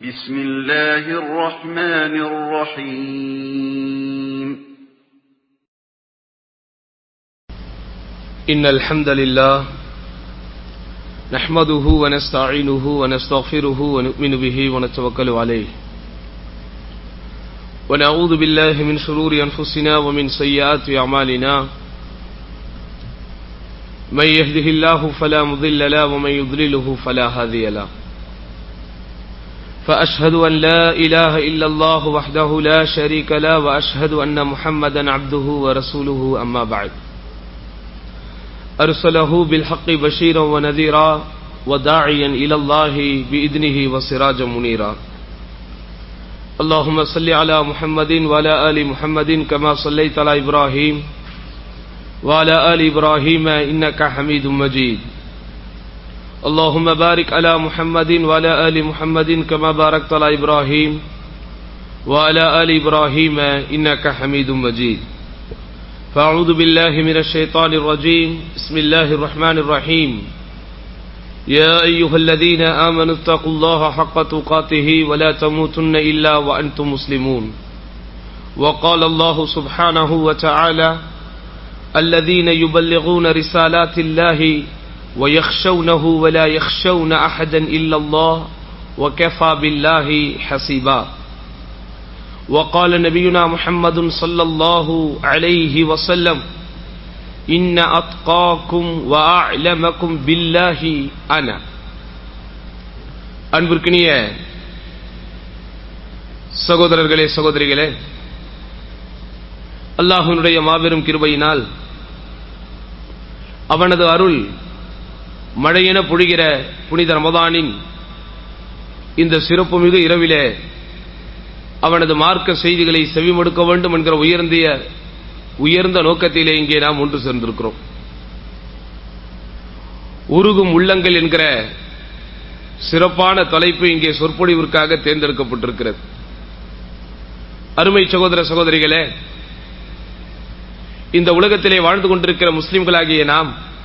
بسم الله الرحمن الرحيم إن الحمد لله نحمده ونستعينه ونستغفره ونؤمن به ونتوكل عليه ونعوذ بالله من شرور أنفسنا ومن سيئات أعمالنا من يهده الله فلا مضل له ومن يضلله فلا هادي له فأشهد أن لا إله إلا الله وحده لا شريك له وأشهد أن محمدا عبده ورسوله أما بعد أرسله بالحق بشيرا ونذيرا وداعيا إلى الله بإذنه وسراجا منيرا اللهم صل على محمد وعلى آل محمد كما صليت على إبراهيم وعلى آل إبراهيم إنك حميد مجيد اللهم بارك على محمد وعلى آل محمد كما باركت على إبراهيم وعلى آل إبراهيم إنك حميد مجيد فأعوذ بالله من الشيطان الرجيم بسم الله الرحمن الرحيم يا أيها الذين آمنوا اتقوا الله حق تقاته ولا تموتن إلا وأنتم مسلمون وقال الله سبحانه وتعالى الذين يبلغون رسالات الله ويخشونه ولا يخشون أحدا إلا الله وكفى بالله حسيبا وقال نبينا محمد صلى الله عليه وسلم إن أتقاكم وأعلمكم بالله أنا அன்பிற்கினிய சகோதரர்களே சகோதரிகளே அல்லாஹனுடைய மாபெரும் கிருபையினால் அவனது அருள் மழையென பொழிகிற புனித ரமதானின் இந்த சிறப்புமிகு இரவிலே அவனது மார்க்க செய்திகளை செவிமடுக்க வேண்டும் என்கிற உயர்ந்திய உயர்ந்த நோக்கத்திலே இங்கே நாம் ஒன்று சேர்ந்திருக்கிறோம் உருகும் உள்ளங்கள் என்கிற சிறப்பான தலைப்பு இங்கே சொற்பொழிவிற்காக தேர்ந்தெடுக்கப்பட்டிருக்கிறது அருமை சகோதர சகோதரிகளே இந்த உலகத்திலே வாழ்ந்து கொண்டிருக்கிற முஸ்லிம்களாகிய நாம்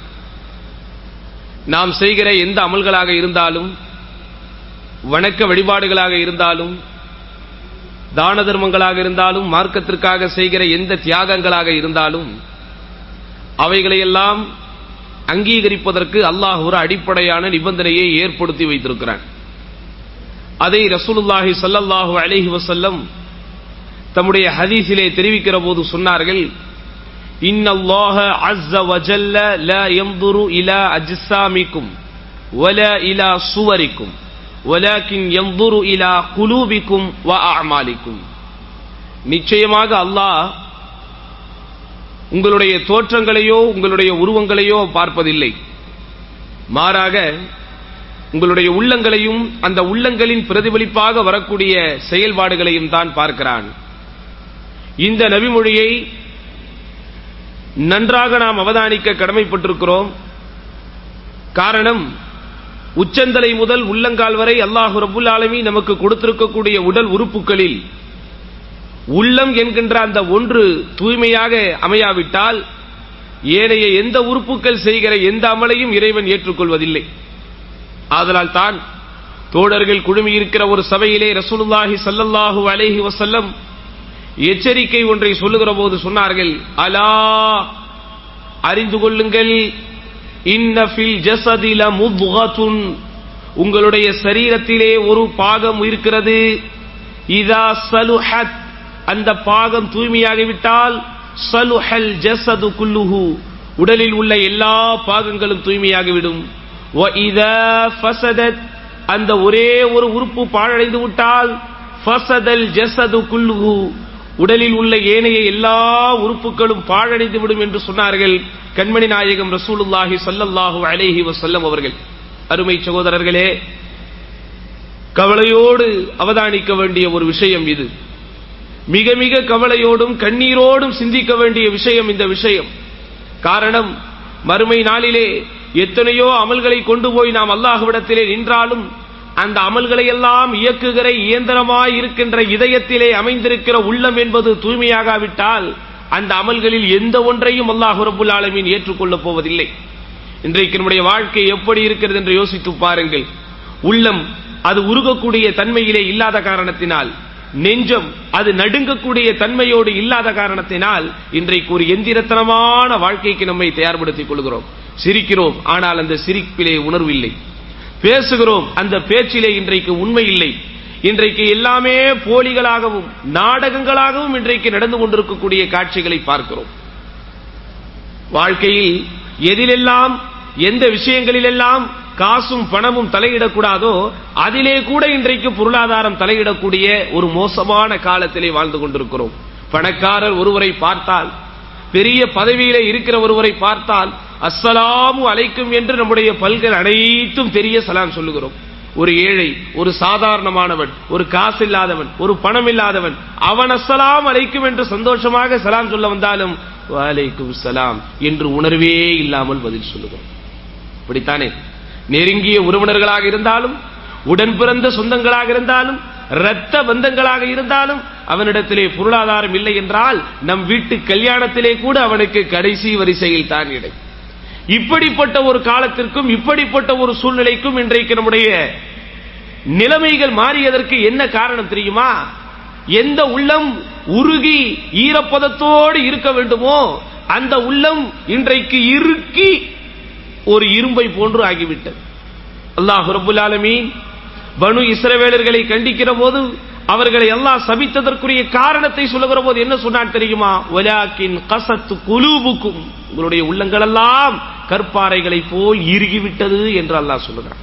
நாம் செய்கிற எந்த அமல்களாக இருந்தாலும் வணக்க வழிபாடுகளாக இருந்தாலும் தான தர்மங்களாக இருந்தாலும் மார்க்கத்திற்காக செய்கிற எந்த தியாகங்களாக இருந்தாலும் அவைகளையெல்லாம் அங்கீகரிப்பதற்கு அல்லாஹ் ஒரு அடிப்படையான நிபந்தனையை ஏற்படுத்தி வைத்திருக்கிறான் அதை ரசூலுல்லாஹி சல்லல்லாஹு அலைஹி வசல்லம் தம்முடைய ஹதீஸிலே தெரிவிக்கிற போது சொன்னார்கள் இன்னல்லாஹ அஸ்ஸ வஜல்ல லா யன்துரு இலா அஜ்சாமிக்கும் வலா இலா சுவரிக்கும் வலாக்கின் எந்துரு இலா குலூபிக்கும் வ அமாலிக்கும் நிச்சயமாக அல்லாஹ் உங்களுடைய தோற்றங்களையோ உங்களுடைய உருவங்களையோ பார்ப்பதில்லை மாறாக உங்களுடைய உள்ளங்களையும் அந்த உள்ளங்களின் பிரதிபலிப்பாக வரக்கூடிய செயல்பாடுகளையும் தான் பார்க்கிறான் இந்த நபிமொழியை நன்றாக நாம் அவதானிக்க கடமைப்பட்டிருக்கிறோம் காரணம் உச்சந்தலை முதல் உள்ளங்கால் வரை அல்லாஹு ரபுல் ஆலமி நமக்கு கொடுத்திருக்கக்கூடிய உடல் உறுப்புகளில் உள்ளம் என்கின்ற அந்த ஒன்று தூய்மையாக அமையாவிட்டால் ஏனைய எந்த உறுப்புகள் செய்கிற எந்த அமலையும் இறைவன் ஏற்றுக்கொள்வதில்லை ஆதலால் தான் தோழர்கள் குழுமி இருக்கிற ஒரு சபையிலே ரசூலுல்லாஹி சல்லல்லாஹு அலேஹி வசல்லம் எச்சரிக்கை ஒன்றை சொல்லுகிற போது சொன்னார்கள் அலா அறிந்து கொள்ளுங்கள் இன்னபில் ஜசதில முத்கத்துன் உங்களுடைய சரீரத்திலே ஒரு பாகம் இருக்கிறது இதா சலுஹத் அந்த பாகம் தூய்மையாகிவிட்டால் சலுஹல் ஜசது குல்லுஹு உடலில் உள்ள எல்லா பாகங்களும் தூய்மையாகிவிடும் அந்த ஒரே ஒரு உறுப்பு பாழடைந்து விட்டால் ஃபசதல் ஜசது குல்லுஹு உடலில் உள்ள ஏனைய எல்லா உறுப்புகளும் பாழடைந்து விடும் என்று சொன்னார்கள் கண்மணி நாயகம் ரசூலுல்லாஹி சல்லல்லாஹு அலேஹி வசல்லம் அவர்கள் அருமை சகோதரர்களே கவலையோடு அவதானிக்க வேண்டிய ஒரு விஷயம் இது மிக மிக கவலையோடும் கண்ணீரோடும் சிந்திக்க வேண்டிய விஷயம் இந்த விஷயம் காரணம் மறுமை நாளிலே எத்தனையோ அமல்களை கொண்டு போய் நாம் அல்லாஹுவிடத்திலே நின்றாலும் அந்த அமல்களை எல்லாம் இயக்குகிற இயந்திரமாய் இருக்கின்ற இதயத்திலே அமைந்திருக்கிற உள்ளம் என்பது தூய்மையாகாவிட்டால் அந்த அமல்களில் எந்த ஒன்றையும் அல்லாஹு ரபுல் ஆலமீன் ஏற்றுக்கொள்ளப் போவதில்லை இன்றைக்கு நம்முடைய வாழ்க்கை எப்படி இருக்கிறது என்று யோசித்து பாருங்கள் உள்ளம் அது உருகக்கூடிய தன்மையிலே இல்லாத காரணத்தினால் நெஞ்சம் அது நடுங்கக்கூடிய தன்மையோடு இல்லாத காரணத்தினால் இன்றைக்கு ஒரு எந்திரத்தனமான வாழ்க்கைக்கு நம்மை தயார்படுத்திக் கொள்கிறோம் சிரிக்கிறோம் ஆனால் அந்த சிரிப்பிலே உணர்வு இல்லை பேசுகிறோம் அந்த பேச்சிலே இன்றைக்கு உண்மை இல்லை இன்றைக்கு எல்லாமே போலிகளாகவும் நாடகங்களாகவும் இன்றைக்கு நடந்து கொண்டிருக்கக்கூடிய காட்சிகளை பார்க்கிறோம் வாழ்க்கையில் எதிலெல்லாம் எந்த விஷயங்களிலெல்லாம் காசும் பணமும் தலையிடக்கூடாதோ அதிலே கூட இன்றைக்கு பொருளாதாரம் தலையிடக்கூடிய ஒரு மோசமான காலத்திலே வாழ்ந்து கொண்டிருக்கிறோம் பணக்காரர் ஒருவரை பார்த்தால் பெரிய பதவியிலே இருக்கிற ஒருவரை பார்த்தால் அஸ்ஸலாமு அலைக்கும் என்று நம்முடைய பல்கள் அனைத்தும் தெரிய சலாம் சொல்லுகிறோம் ஒரு ஏழை ஒரு சாதாரணமானவன் ஒரு காசு இல்லாதவன் ஒரு பணம் இல்லாதவன் அவன் அஸ்ஸலாம் அலைக்கும் என்று சந்தோஷமாக சலாம் சொல்ல வந்தாலும் வலைக்கும் சலாம் என்று உணர்வே இல்லாமல் பதில் சொல்லுகிறோம் இப்படித்தானே நெருங்கிய உறவினர்களாக இருந்தாலும் உடன் பிறந்த சொந்தங்களாக இருந்தாலும் இரத்த பந்தங்களாக இருந்தாலும் அவனிடத்திலே பொருளாதாரம் இல்லை என்றால் நம் வீட்டு கல்யாணத்திலே கூட அவனுக்கு கடைசி வரிசையில் தான் இடை இப்படிப்பட்ட ஒரு காலத்திற்கும் இப்படிப்பட்ட ஒரு சூழ்நிலைக்கும் இன்றைக்கு நம்முடைய நிலைமைகள் மாறியதற்கு என்ன காரணம் தெரியுமா எந்த உள்ளம் உருகி ஈரப்பதத்தோடு இருக்க வேண்டுமோ அந்த உள்ளம் இன்றைக்கு இறுக்கி ஒரு இரும்பை போன்று ஆகிவிட்டது அல்லாஹ் ரபுல் ஆலமீன் பனு இஸ்ரவேலர்களை கண்டிக்கிற போது அவர்களை எல்லாம் சபித்ததற்குரிய காரணத்தை சொல்லுகிற போது என்ன சொன்னான் தெரியுமா ஒலாக்கின் கசத்து குலூபுக்கும் உங்களுடைய உள்ளங்கள் எல்லாம் கற்பாறைகளை போல் இறுகிவிட்டது என்று அல்லாஹ் சொல்லுகிறான்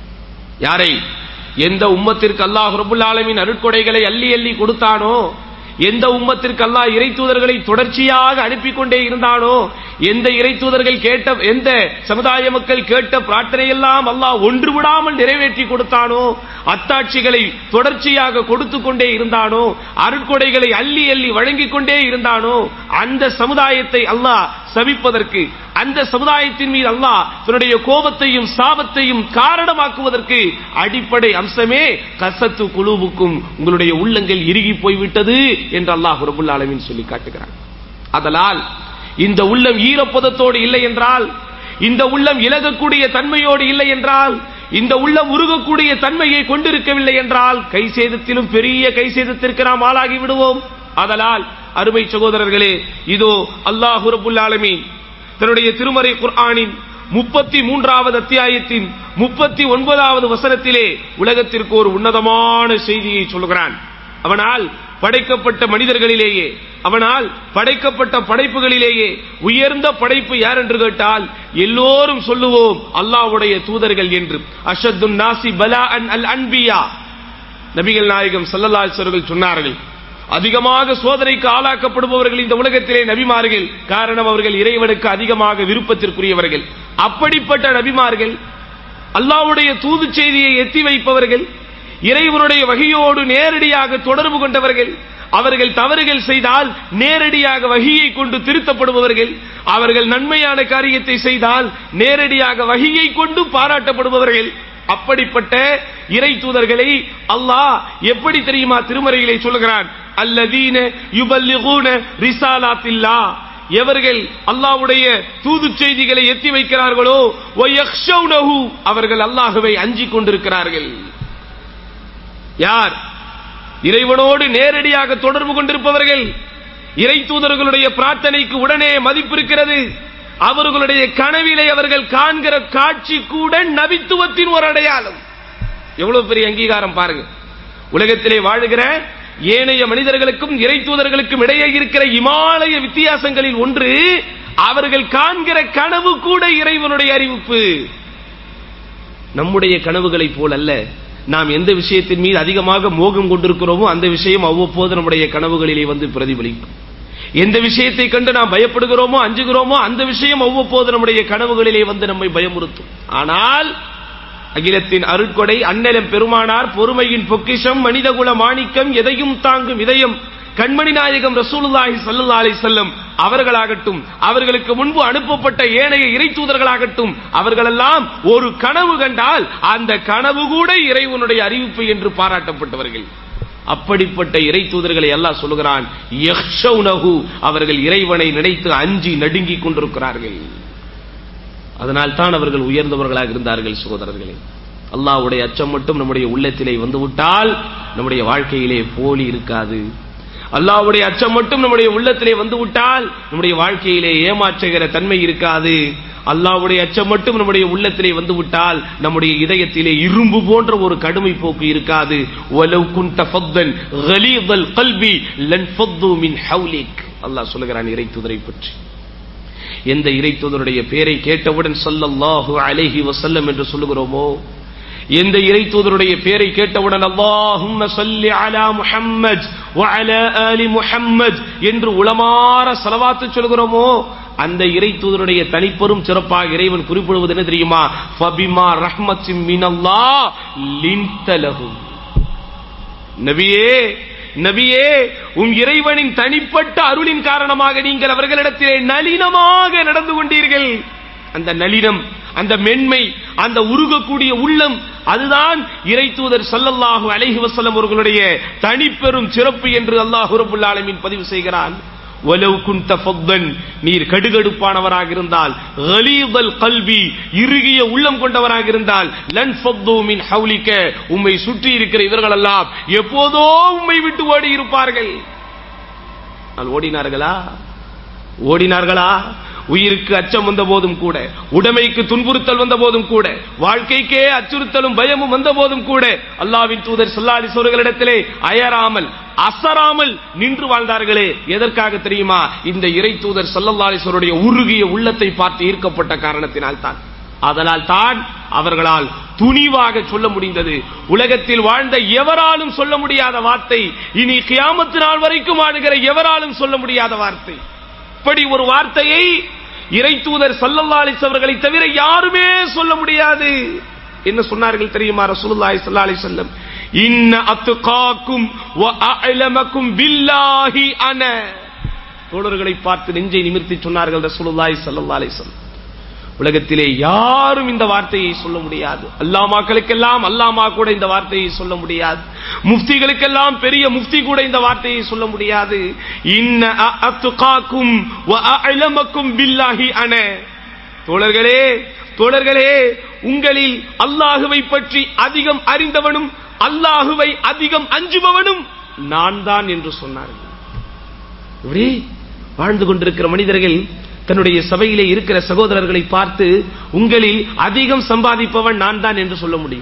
யாரை எந்த உம்மத்திற்கு அல்லாஹ் ரபுல் ஆலமின் அருட்கொடைகளை அள்ளி அள்ளி கொடுத்தானோ எந்த உம்மத்திற்கு அல்லாஹ் இறை தூதர்களை தொடர்ச்சியாக அனுப்பி கொண்டே இருந்தானோ எந்த இறை தூதர்கள் கேட்ட எந்த சமுதாய மக்கள் கேட்ட பிரார்த்தனையெல்லாம் அல்லாஹ் ஒன்று விடாமல் நிறைவேற்றி கொடுத்தானோ அத்தாட்சிகளை தொடர்ச்சியாக கொடுத்து கொண்டே இருந்தானோ அருட்கொடைகளை அள்ளி அள்ளி வழங்கிக் கொண்டே இருந்தானோ அந்த சமுதாயத்தை அல்லாஹ் சபிப்பதற்கு அந்த சமுதாயத்தின் மீது அல்லாஹ் தன்னுடைய கோபத்தையும் சாபத்தையும் காரணமாக்குவதற்கு அடிப்படை அம்சமே கசத்து குழுவுக்கும் உங்களுடைய உள்ளங்கள் இறுகி போய்விட்டது என்று அல்லாஹ் ரபுல் ஆலமின் சொல்லி காட்டுகிறார் அதனால் இந்த உள்ளம் ஈரப்பதத்தோடு இல்லை என்றால் இந்த உள்ளம் இலகக்கூடிய தன்மையோடு இல்லை என்றால் இந்த உள்ளம் உருகக்கூடிய தன்மையை கொண்டிருக்கவில்லை என்றால் கை சேதத்திலும் பெரிய கை சேதத்திற்கு நாம் ஆளாகி விடுவோம் அதனால் அருமை சகோதரர்களே இதோ அல்லாஹு ரபுல் ஆலமீன் தன்னுடைய திருமறை குர்ஆனின் முப்பத்தி மூன்றாவது அத்தியாயத்தின் முப்பத்தி ஒன்பதாவது வசனத்திலே உலகத்திற்கு ஒரு உன்னதமான செய்தியை சொல்கிறான் அவனால் படைக்கப்பட்ட மனிதர்களிலேயே அவனால் படைக்கப்பட்ட படைப்புகளிலேயே உயர்ந்த படைப்பு யார் என்று கேட்டால் எல்லோரும் சொல்லுவோம் அல்லாஹ்வுடைய தூதர்கள் என்று அஷத்துன் நாசி பலா அன் அல் அன்பியா நபிகள் நாயகம் சல்லல்லாஹு சொன்னார்கள் அதிகமாக சோதனைக்கு ஆளாக்கப்படுபவர்கள் இந்த உலகத்திலே நபிமார்கள் காரணம் அவர்கள் இறைவனுக்கு அதிகமாக விருப்பத்திற்குரியவர்கள் அப்படிப்பட்ட நபிமார்கள் அல்லாவுடைய தூது செய்தியை எத்தி வைப்பவர்கள் இறைவனுடைய வகையோடு நேரடியாக தொடர்பு கொண்டவர்கள் அவர்கள் தவறுகள் செய்தால் நேரடியாக வகியை கொண்டு திருத்தப்படுபவர்கள் அவர்கள் நன்மையான காரியத்தை செய்தால் நேரடியாக வகியை கொண்டு பாராட்டப்படுபவர்கள் அப்படிப்பட்ட இறை தூதர்களை அல்லாஹ் எப்படி தெரியுமா திருமறையிலே சொல்லுகிறான் அல்லதீன யுபல்லிகூன ரிசாலாத்தில்லா எவர்கள் அல்லாஹ்வுடைய தூது செய்திகளை எத்தி வைக்கிறார்களோ வயக்ஷௌனஹு அவர்கள் அல்லாஹ்வை அஞ்சிக் கொண்டிருக்கிறார்கள் யார் இறைவனோடு நேரடியாக தொடர்பு கொண்டிருப்பவர்கள் இறை தூதர்களுடைய பிரார்த்தனைக்கு உடனே மதிப்பு இருக்கிறது அவர்களுடைய கனவிலை அவர்கள் காண்கிற காட்சி கூட நபித்துவத்தின் ஒரு அடையாளம் எவ்வளவு பெரிய அங்கீகாரம் பாருங்க உலகத்திலே வாழுகிற ஏனைய மனிதர்களுக்கும் இறை தூதர்களுக்கும் இடையே இருக்கிற இமாலய வித்தியாசங்களில் ஒன்று அவர்கள் காண்கிற கனவு கூட இறைவனுடைய அறிவிப்பு நம்முடைய கனவுகளைப் போல் அல்ல நாம் எந்த விஷயத்தின் மீது அதிகமாக மோகம் கொண்டிருக்கிறோமோ அந்த விஷயம் அவ்வப்போது நம்முடைய கனவுகளிலே வந்து பிரதிபலிக்கும் எந்த விஷயத்தை கண்டு நாம் பயப்படுகிறோமோ அஞ்சுகிறோமோ அந்த விஷயம் அவ்வப்போது நம்முடைய கனவுகளிலே வந்து நம்மை பயமுறுத்தும் ஆனால் அகிலத்தின் அருட்கொடை அன்னலம் பெருமானார் பொறுமையின் பொக்கிஷம் மனிதகுல மாணிக்கம் எதையும் தாங்கும் இதயம் கண்மணி நாயகம் ரசூலுல்லாஹி ஸல்லல்லாஹு அலைஹி வஸல்லம் அவர்களாகட்டும் அவர்களுக்கு முன்பு அனுப்பப்பட்ட ஏனைய இறை தூதர்களாகட்டும் அவர்களெல்லாம் ஒரு கனவு கண்டால் அந்த கனவு கூட இறைவனுடைய அறிவிப்பு என்று பாராட்டப்பட்டவர்கள் அப்படிப்பட்ட இறை தூதர்களை எல்லாம் சொல்லுகிறான் யக்ஷௌனஹு அவர்கள் இறைவனை நினைத்து அஞ்சி நடுங்கிக் கொண்டிருக்கிறார்கள் அதனால் தான் அவர்கள் உயர்ந்தவர்களாக இருந்தார்கள் சகோதரர்களே அல்லாஹ்வுடைய அச்சம் மட்டும் நம்முடைய உள்ளத்திலே வந்து விட்டால் நம்முடைய வாழ்க்கையிலே போலி இருக்காது அல்லாஹ்வுடைய அச்சம் மட்டும் நம்முடைய உள்ளத்திலே வந்து விட்டால் நம்முடைய வாழ்க்கையிலே ஏமாற்றுகிற தன்மை இருக்காது அல்லாஹ்வுடைய அச்சம் மட்டும் நம்முடைய உள்ளத்திலே வந்து விட்டால் நம்முடைய இதயத்திலே இரும்பு போன்ற ஒரு கடுமை போக்கு இருக்காது வலவ் குன்த ஃபத்தன் கலீதல் கல்பி லன் ஃபத்து மின் ஹவுலிக் அல்லாஹ் சொல்லுகிறான் இறை தூதரை பற்றி எந்த இறை தூதருடைய பெயரை கேட்டவுடன் ஸல்லல்லாஹு அலைஹி வஸல்லம் என்று சொல்லுகிறோமோ எந்த இறை தூதருடைய பெயரை கேட்டவுடன் அல்லாஹும்ம ஸல்லி அலா முஹம்மத் வ அலா ஆலி முஹம்மத் என்று உளமாற ஸலவாத்து சொல்கிறோமோ அந்த இறை தூதருடைய தனிப்பெரும் சிறப்பாக இறைவன் குறிப்பிடுவது என்ன தெரியுமா ஃபபிமா ரஹ்மத்தின் மினல்லாஹ் லின்தலஹும் நபியே நபியே உம் இறைவனின் தனிப்பட்ட அருளின் காரணமாக நீங்கள் அவர்களிடத்திலே நளினமாக நடந்து கொண்டீர்கள் அந்த நளினம் அந்த மென்மை அந்த உருகக்கூடிய உள்ளம் அதுதான் இறை தூதர் சல்லல்லாஹு அலைஹி வஸல்லம் அவர்களுடைய தனிப்பெரும் சிறப்பு என்று அல்லாஹ் ரபுல் ஆலமீன் பதிவு செய்கிறான் வலவ் குன்த ஃபத்தன் நீர் கடுகடுப்பானவராக இருந்தால் கலீதல் கல்வி இறுகிய உள்ளம் கொண்டவராக இருந்தால் லன் ஃபத்து மின் ஹவுலிக்க உம்மை சுற்றி இருக்கிற இவர்கள் எல்லாம் எப்போதோ உம்மை விட்டு ஓடி இருப்பார்கள் ஆனால் ஓடினார்களா ஓடினார்களா உயிருக்கு அச்சம் வந்த போதும் கூட உடைமைக்கு துன்புறுத்தல் வந்த போதும் கூட வாழ்க்கைக்கே அச்சுறுத்தலும் பயமும் வந்த போதும் கூட அல்லாவின் தூதர் சொல்லாலி சோறுகளிடத்திலே அயராமல் அசராமல் நின்று வாழ்ந்தார்களே எதற்காக தெரியுமா இந்த இறை தூதர் சல்லல்லாலிசருடைய உருகிய உள்ளத்தை பார்த்து ஈர்க்கப்பட்ட காரணத்தினால் தான் அதனால் தான் அவர்களால் துணிவாக சொல்ல முடிந்தது உலகத்தில் வாழ்ந்த எவராலும் சொல்ல முடியாத வார்த்தை இனி கியாமத்து நாள் வரைக்கும் ஆடுகிற எவராலும் சொல்ல முடியாத வார்த்தை இப்படி ஒரு வார்த்தையை இறை தூதர் சல்லல்லாலிஸ் அவர்களை தவிர யாருமே சொல்ல முடியாது என்ன சொன்னார்கள் தெரியுமா ரசூலுல்லாஹி ஸல்லல்லாஹு அலைஹி வஸல்லம் இன்ன அத்காக்கும் வ அஅலமக்கும் பில்லாஹி அன தோழர்களை பார்த்து நெஞ்சை நிமிர்த்தி சொன்னார்கள் ரசூலுல்லாஹி ஸல்லல்லாஹு அலைஹி வஸல்லம் உலகத்திலே யாரும் இந்த வார்த்தையை சொல்ல முடியாது அல்லாமாக்களுக்கெல்லாம் அல்லாமா கூட இந்த வார்த்தையை சொல்ல முடியாது முஃப்திகளுக்கெல்லாம் பெரிய முஃப்தி கூட இந்த வார்த்தையை சொல்ல முடியாது இன்ன அத்துகாக்கும் அலமக்கும் பில்லாஹி அன தோழர்களே தோழர்களே உங்களில் அல்லாஹுவை பற்றி அதிகம் அறிந்தவனும் அல்லாஹுவை அதிகம் அஞ்சுபவனும் நான் தான் என்று சொன்னார்கள் இப்படி வாழ்ந்து கொண்டிருக்கிற மனிதர்கள் தன்னுடைய சபையிலே இருக்கிற சகோதரர்களை பார்த்து உங்களில் அதிகம் சம்பாதிப்பவன் நான் தான் என்று சொல்ல முடியும்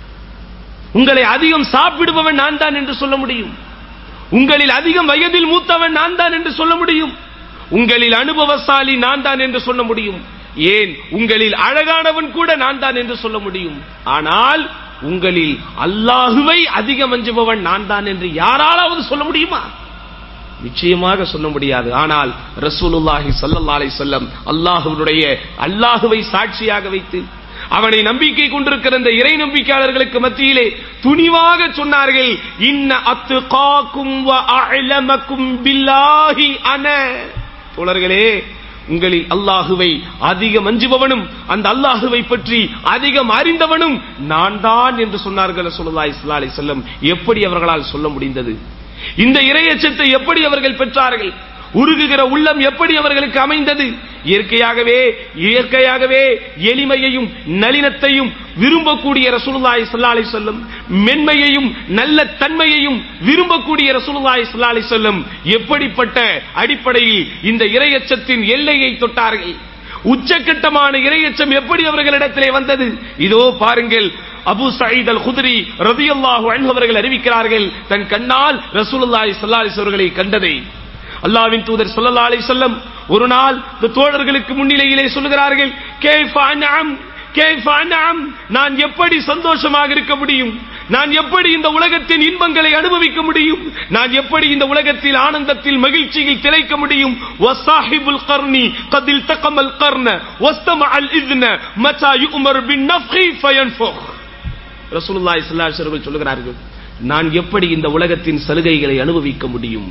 உங்களை அதிகம் சாப்பிடுபவன் நான் தான் என்று சொல்ல முடியும் உங்களில் அதிகம் வயதில் மூத்தவன் நான் தான் என்று சொல்ல முடியும் உங்களில் அனுபவசாலி நான் தான் என்று சொல்ல முடியும் ஏன் உங்களில் அழகானவன் கூட நான் தான் என்று சொல்ல முடியும் ஆனால் உங்களில் அல்லாஹுவை அதிகம் அஞ்சுபவன் நான் தான் என்று யாராலாவது சொல்ல முடியுமா நிச்சயமாக சொல்ல முடியாது ஆனால் ரசூலுல்லாஹி ஸல்லல்லாஹு அலைஹி வஸல்லம் அல்லாஹ்வுடைய அல்லாஹுவை சாட்சியாக வைத்து அவனை நம்பிக்கை கொண்டிருக்கிற இந்த இறை நம்பிக்கையாளர்களுக்கு மத்தியிலே துணிவாக சொன்னார்கள் இன்ன அத்துகாக்கும் வ அஅலமக்கும் பில்லாஹி அன தோழர்களே உங்களில் அல்லாஹுவை அதிகம் அஞ்சுபவனும் அந்த அல்லாஹுவை பற்றி அதிகம் அறிந்தவனும் நான் தான் என்று சொன்னார்கள் ரசூலுல்லாஹி ஸல்லல்லாஹு அலைஹி வஸல்லம் எப்படி அவர்களால் சொல்ல முடிந்தது இந்த இரையச்சத்தை எப்படி அவர்கள் பெற்றார்கள் உருகுகிற உள்ளம் எப்படி அவர்களுக்கு அமைந்தது இயற்கையாகவே இயற்கையாகவே எளிமையையும் நளினத்தையும் விரும்பக்கூடிய ரசூலுல்லாஹி ஸல்லல்லாஹு அலைஹி வஸல்லம் மென்மையையும் நல்ல தன்மையையும் விரும்பக்கூடிய ரசூலுல்லாஹி ஸல்லல்லாஹு அலைஹி வஸல்லம் எப்படிப்பட்ட அடிப்படையில் இந்த இரையச்சத்தின் எல்லையை தொட்டார்கள் உச்சக்கட்டமான இரையச்சம் எப்படி அவர்களிடத்திலே வந்தது இதோ பாருங்கள் அபு சயீத் அல் குதிரி ரதியல்லாஹு அன்ஹு அவர்கள் அறிவிக்கிறார்கள் தன் கண்ணால் ரசூலுல்லாஹி ஸல்லல்லாஹு அலைஹி அவர்களை கண்டதை அல்லாஹ்வின் தூதர் ஸல்லல்லாஹு அலைஹி வஸல்லம் ஒரு நாள் இந்த தோழர்களுக்கு முன்னிலையிலே சொல்லுகிறார்கள் கேஃப அன்அம் கேஃப அன்அம் நான் எப்படி சந்தோஷமாக இருக்க முடியும் நான் எப்படி இந்த உலகத்தின் இன்பங்களை அனுபவிக்க முடியும் நான் எப்படி இந்த உலகத்தில் ஆனந்தத்தில் மகிழ்ச்சியில் திளைக்க முடியும் வசாஹிபுல் கர்னி கதில் தகமல் கர்ன வஸ்தம அல் இத்ன மச்சா யுமர் பின் நஃப்ஹி ஃபயன்ஃபுஹ் ரசூலுல்லாஹி ஸல்லல்லாஹு அலைஹி வஸல்லம் சொல்கிறார்கள் நான் எப்படி இந்த உலகத்தின் சலுகைகளை அனுபவிக்க முடியும்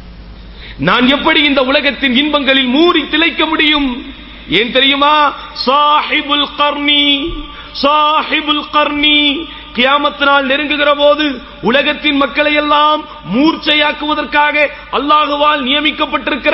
நான் எப்படி இந்த உலகத்தின் இன்பங்களில் மூறி திளைக்க முடியும் ஏன் தெரியுமா சாஹிபுல் கர்னி சாஹிபுல் கர்னி கியாமத்து நாள் நெருங்குகிற போது உலகத்தின் மக்களை எல்லாம் மூர்ச்சையாக்குவதற்காக அல்லாஹுவால் நியமிக்கப்பட்டிருக்கிற